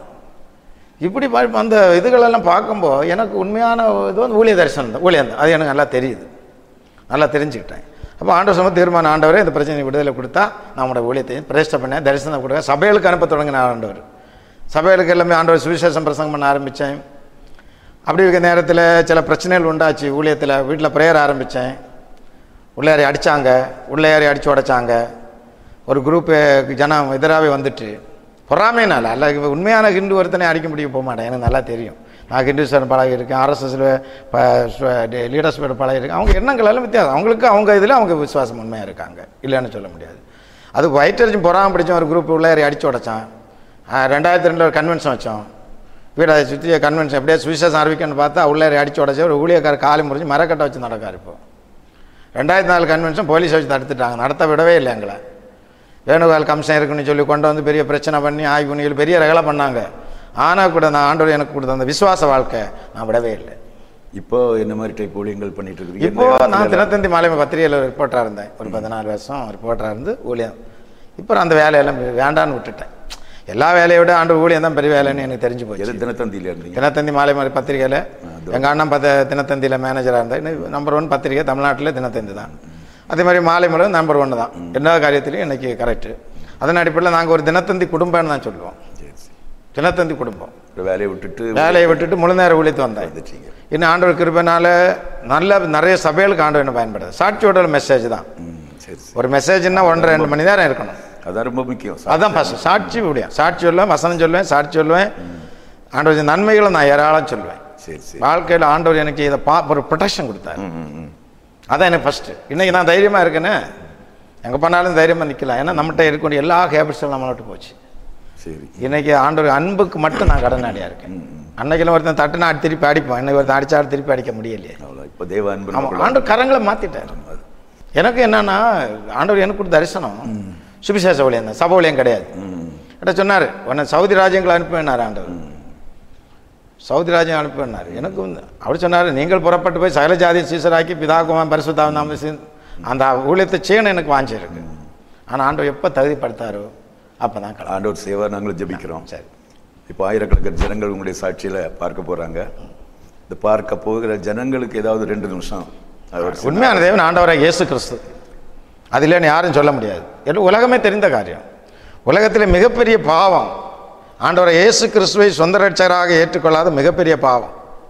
இப்படி பா- அந்த இதுகளெல்லாம் பார்க்கும்போது எனக்கு உண்மையான இது வந்து ஊழிய தரிசனம் தான் ஊழியம் தான் அது எனக்கு நல்லா தெரியுது நல்லா தெரிஞ்சுக்கிட்டேன் அப்போ ஆண்டவர் சொன்ன தீர்மானம் ஆண்டவரே இந்த பிரச்சனை விடுதலை கொடுத்தா நம்மளோட ஊழியத்தையும் பிரதிஷ்டை பண்ணேன் தரிசனம் கொடுக்க சபைகளுக்கு அனுப்ப தொடங்கின ஆண்டவர் சபைகளுக்கு எல்லாமே ஆண்டவர் சுவிசேஷம் பிரசங்கம் பண்ண ஆரம்பித்தேன் அப்படி இருக்க நேரத்தில் சில பிரச்சனைகள் உண்டாச்சு ஊழியத்தில் வீட்டில் ப்ரேயர் ஆரம்பித்தேன் உள்ளேறி அடித்தாங்க உள்ளேறி அடித்து உடைச்சாங்க ஒரு குரூப்பு ஜனம் எதிராகவே வந்துட்டு பொறாமைனால அல்ல இவன் உண்மையான ஹிந்து ஒருத்தனை அடிக்க முடியும் போக மாட்டேன் எனக்கு நல்லா தெரியும் நான் ஹிந்துஸ்வரன் பழகி இருக்கேன் ஆர்எஸ்எஸில் லீடர்ஸ்போட பழகி இருக்கேன் அவங்க எண்ணங்கள் எல்லாம் வித்தியாசம் அவங்களுக்கு அவங்க இதில் அவங்க விசுவாசம் உண்மையாக இருக்காங்க இல்லைன்னு சொல்ல முடியாது அது வயிற்றறிச்சும் பொறாம பிடிச்ச ஒரு குரூப் உள்ளேறி அடித்து உடைச்சான் ஆஹ் ரெண்டாயிரத்தி ரெண்டில் ஒரு கன்வென்ஷன் வச்சோம் வீடை சுற்றி கன்வென்ஷன் எப்படியே சுவிசேஷம் அறிவிக்கணும்னு பார்த்தா உள்ளே அடிச்சு உடச்சி ஒரு ஊழியக்கார காலி முறிஞ்சு மரக்கட்டை வச்சு நடக்கார் இப்போ ரெண்டாயிரத்தி நாலு கன்வென்ஷன் போலீஸ் வச்சு தடுத்துட்டாங்க நடத்த விடவே இல்லை எங்களை வேணுகால் கமிஷன் இருக்குன்னு சொல்லி கொண்டு வந்து பெரிய பிரச்சனை பண்ணி ஆய்வு பண்ணி பெரிய ரகலை பண்ணாங்க ஆனால் கூட நான் ஆண்டவர் எனக்கு கொடுத்த அந்த விசுவாச வாழ்க்கை நான் விடவே இல்லை இப்போ என்ன மாதிரி டைப் ஊழியங்கள் பண்ணிட்டு இருக்கிறீங்க இப்போ எந்த நான் இடத்துல- தினத்தந்தி மாலை பத்திரிகையில் ரிப்போர்ட்டராக இருந்தேன் ஒரு பதினாலு வருஷம் ரிப்போர்ட்டராக இருந்து ஊழியம் இப்போ அந்த வேலையெல்லாம் வேண்டான்னு விட்டுட்டேன் எல்லா வேலையை விட ஆண்டு ஊழியம் தான் பெரிய வேலைன்னு எனக்கு தெரிஞ்சு போச்சு எது தினத்தந்தியில இருந்தீங்க தினத்தந்தி மாலை மாதிரி பத்திரிகையில் எங்கள் அண்ணன் பத்த தினத்தந்தியில் மேனேஜராக இருந்தேன் நம்பர் ஒன் பத்திரிகை தமிழ்நாட்டில் தினத்தந்தி தான் அதே மாதிரி மாலை மலர் நம்பர் ஒன்று தான் எல்லா காரியத்திலையும் இன்னைக்கு கரெக்டு அதன் அடிப்படையில் நாங்கள் ஒரு தினத்தந்தி குடும்பம்னு தான் சொல்லுவோம் சரி சரி தினத்தந்தி குடும்பம் ஒரு வேலையை விட்டுட்டு வேலையை விட்டுட்டு முழு நேர ஊழியத்து வந்தேன் வந்துட்டீங்க இன்னும் ஆண்டவர் கிருபைனால நல்ல நிறைய சபைகளுக்கு ஆண்டவர் என்ன பயன்படுது சாட்சியோட மெசேஜ் தான் ம் சரி சரி ஒரு மெசேஜ்னா ஒன்றரை ரெண்டு மணி நேரம் இருக்கணும் அதான் ரொம்ப முக்கியம் அதான் ஃபஸ்ட் சாட்சி முடியும் சாட்சி சொல்லுவேன் வசனம் சொல்லுவேன் சாட்சி சொல்லுவேன் ஆண்டவர் செஞ்ச நன்மைகளை நான் ஏராளம் சொல்லுவேன் சரி சரி வாழ்க்கையில் ஆண்டவர் எனக்கு இதை பா ஒரு ப்ரொடெக்ஷன் கொடுத்தாரு ம், ம், ம். அதான் எனக்கு ஃபஸ்ட்டு இன்னைக்கு நான் தைரியமாக இருக்கேனே எங்கே போனாலும் தைரியமாக நிற்கலாம் ஏன்னா நம்மகிட்ட இருக்கக்கூடிய எல்லா ஹேபிட்ஸும் நம்மளை விட்டு போச்சு சரி இன்னைக்கு ஆண்டவர் அன்புக்கு மட்டும் நான் கடனாளியாக இருக்கேன் அன்னைக்கெல்லாம் ஒருத்தன் தட்டுனா அடி திருப்பி அடிப்போம் இன்னைக்கு ஒருத்தன் அடிச்சா திருப்பி அடிக்க முடியலையே அவ்வளோ இப்போ தேவ அன்பு ஆமாம் நமக்குள்ள- ஆண்டவர் கரங்களை மாற்றிட்டார் எனக்கு என்னன்னா ஆண்டவர் எனக்கு கொடுத்த தரிசனம் சுபிசேஷ ஊழியம் தான் சபை ஊழியம் கிடையாது ம் கிட்ட சொன்னார் உன்னை சவுதி ராஜ்யங்களை அனுப்பினார் ஆண்டவர் சவுதி ராஜ்யம் அனுப்பினார் எனக்கு வந்து அவர் சொன்னார் நீங்கள் புறப்பட்டு போய் சகல ஜாதி சீசராக்கி பிதாகுமான் பரிசுத்தாவும் நாம சீ- அந்த ஊழியத்தை செய்யணும் எனக்கு வாஞ்சிருக்கு ஆனால் ஆண்டவர் எப்போ தகுதிப்படுத்தாரோ அப்போ தான் கலா ஆண்டவர் சேவா நாங்களும் ஜெபிக்கிறோம் சரி இப்போ ஆயிரக்கணக்கான ஜனங்கள் உங்களுடைய சாட்சியில பார்க்க போறாங்க இந்த பார்க்க போகிற ஜனங்களுக்கு ஏதாவது ரெண்டு நிமிஷம் அவர் சொன்ன- உண்மையான தேவன் ஆண்டவராக இயேசு கிறிஸ்து அது இல்லைன்னு யாரும் சொல்ல முடியாது எல்லாம் உலகமே தெரிந்த காரியம் உலகத்தில் மிகப்பெரிய பாவம் ஆண்டவரை இயேசு கிறிஸ்துவை சொந்த ரட்சகராக ஏற்றுக்கொள்ளாத மிகப்பெரிய பாவம்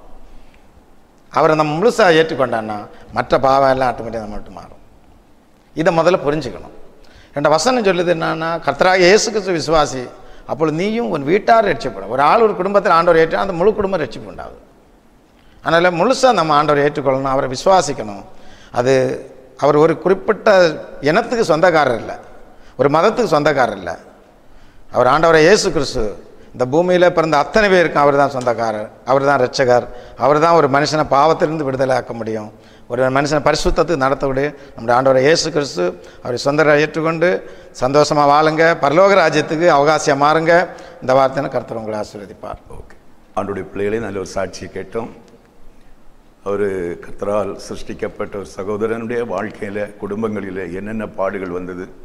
அவரை நம்ம முழுசாக ஏற்றுக்கொண்டான்னா மற்ற பாவம் எல்லாம் ஆட்டோமேட்டிக்காக நம்ம விட்டு மாறும் இதை முதல்ல புரிஞ்சுக்கணும் என்ற வசனம் சொல்லுது என்னன்னா கர்த்தராக இயேசு கிறிஸ்து விசுவாசி அப்பொழுது நீயும் உன் வீட்டார் ரட்சிப்படும் ஒரு ஆள் ஒரு குடும்பத்தில் ஆண்டவர் ஏற்று அந்த முழு குடும்பம் ரட்சிப்பு உண்டாகுது அதனால் முழுசாக நம்ம ஆண்டவரை ஏற்றுக்கொள்ளணும் அவரை விசுவாசிக்கணும் அது அவர் ஒரு குறிப்பிட்ட இனத்துக்கு சொந்தக்காரர் இல்லை ஒரு மதத்துக்கு சொந்தக்காரர் இல்லை அவர் ஆண்டவரை இயேசு கிறிஸ்து இந்த பூமியில் பிறந்த அத்தனை பேருக்கும் அவர் தான் சொந்தக்காரர் அவர் தான் ரட்சகர் அவர் தான் ஒரு மனுஷனை பாவத்திலிருந்து விடுதலை ஆக்க முடியும் ஒரு மனுஷனை பரிசுத்தத்துக்கு நடத்தக்கூடிய நம்முடைய ஆண்டவரை இயேசு கிறிஸ்து அவரை சொந்தரை ஏற்றுக்கொண்டு சந்தோஷமாக வாழுங்க பரலோக ராஜ்யத்துக்கு அவகாசியம் மாறுங்க இந்த வார்த்தைன்னு கர்த்தர் உங்களை ஆசீர்வதிப்பார் ஓகே ஆண்டுடைய பிள்ளைகளே நல்ல ஒரு சாட்சியை கேட்டோம் அவர் கர்த்தரால் சிருஷ்டிக்கப்பட்ட ஒரு சகோதரனுடைய வாழ்க்கையில குடும்பங்களில் என்னென்ன பாடுகள் வந்தது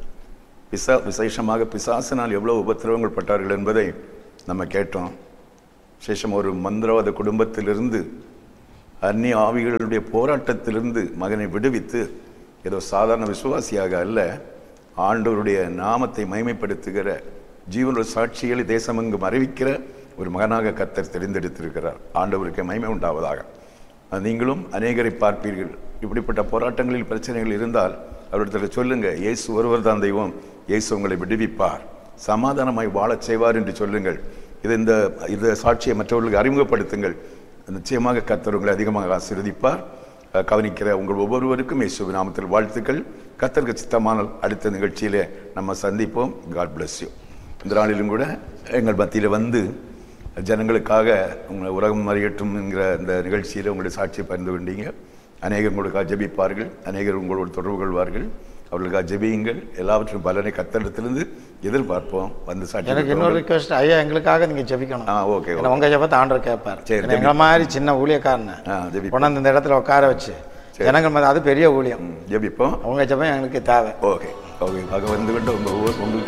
பிசா விசேஷமாக பிசாசினால் எவ்வளவு உபத்திரவங்கள் பட்டார்கள் என்பதை நம்ம கேட்டோம் விசேஷம் ஒரு மந்திரவாத குடும்பத்திலிருந்து அந்நிய ஆவிகளுடைய போராட்டத்திலிருந்து மகனை விடுவித்து ஏதோ சாதாரண விசுவாசியாக அல்ல ஆண்டவருடைய நாமத்தை மைமைப்படுத்துகிற ஜீவனுடைய சாட்சிகளை தேசமெங்கும் அறிவிக்கிற ஒரு மகனாக கத்தர் தெரிந்தெடுத்திருக்கிறார் ஆண்டவருக்கு மகிமை உண்டாவதாக அது நீங்களும் அநேகரை பார்ப்பீர்கள் இப்படிப்பட்ட போராட்டங்களில் பிரச்சனைகள் இருந்தால் அவரிடத்தில் சொல்லுங்க இயேசு ஒருவர் தான் தெய்வம் இயேசு உங்களை விடுவிப்பார் சமாதானமாய் வாழச் செய்வார் என்று சொல்லுங்கள் இது இந்த இந்த சாட்சியை மற்றவர்களுக்கு அறிமுகப்படுத்துங்கள் நிச்சயமாக கர்த்தர் உங்களை அதிகமாக ஆசீர்வதிப்பார் அஹ், கவனிக்கிற உங்கள் ஒவ்வொருவருக்கும் இயேசு நாமத்தில் வாழ்த்துக்கள் கர்த்தருக்கு சித்தமானால் அடுத்த நிகழ்ச்சியிலே நம்ம சந்திப்போம் காட் bless யூ இந்த நாளிலும் கூட எங்கள் மத்தியில் வந்து ஜனங்களுக்காக உங்களை உலகம் அறியட்டும் என்கிற இந்த நிகழ்ச்சியில் உங்களுடைய சாட்சியை பகிர்ந்து கொண்டீங்க அநேகர் உங்களுக்காக ஜெபிப்பார்கள் அநேகர் உங்களோடு தொடர்பு கொள்வார்கள் அவர்களுக்காக ஜெபியுங்கள் எல்லாவற்றும் பலனை கத்தடத்திலிருந்து எதிர்பார்ப்போம் வந்து சாட்சி எனக்கு இன்னொரு ரிக்வெஸ்ட் ஐயா எங்களுக்காக நீங்க ஜெபிக்கணும் ஆ ஓகே ஏன்னா உங்க ஜெபத்தை ஆண்டவர் கேட்பார் சரி, ஏன்னா எங்களை மாதிரி சின்ன ஊழியக்காரனை ஆ ஜெபி கொண்டாந்து இந்த இடத்துல உட்கார வச்சு ஜனங்கள் மத்திய அது பெரிய ஊழியம் ஜெபிப்போம் உங்க ஜெபம் எங்களுக்கு தேவை ஓகே ஓகே ஆக வந்து கொண்டு உங்கள் ஊர் உங்களுக்கு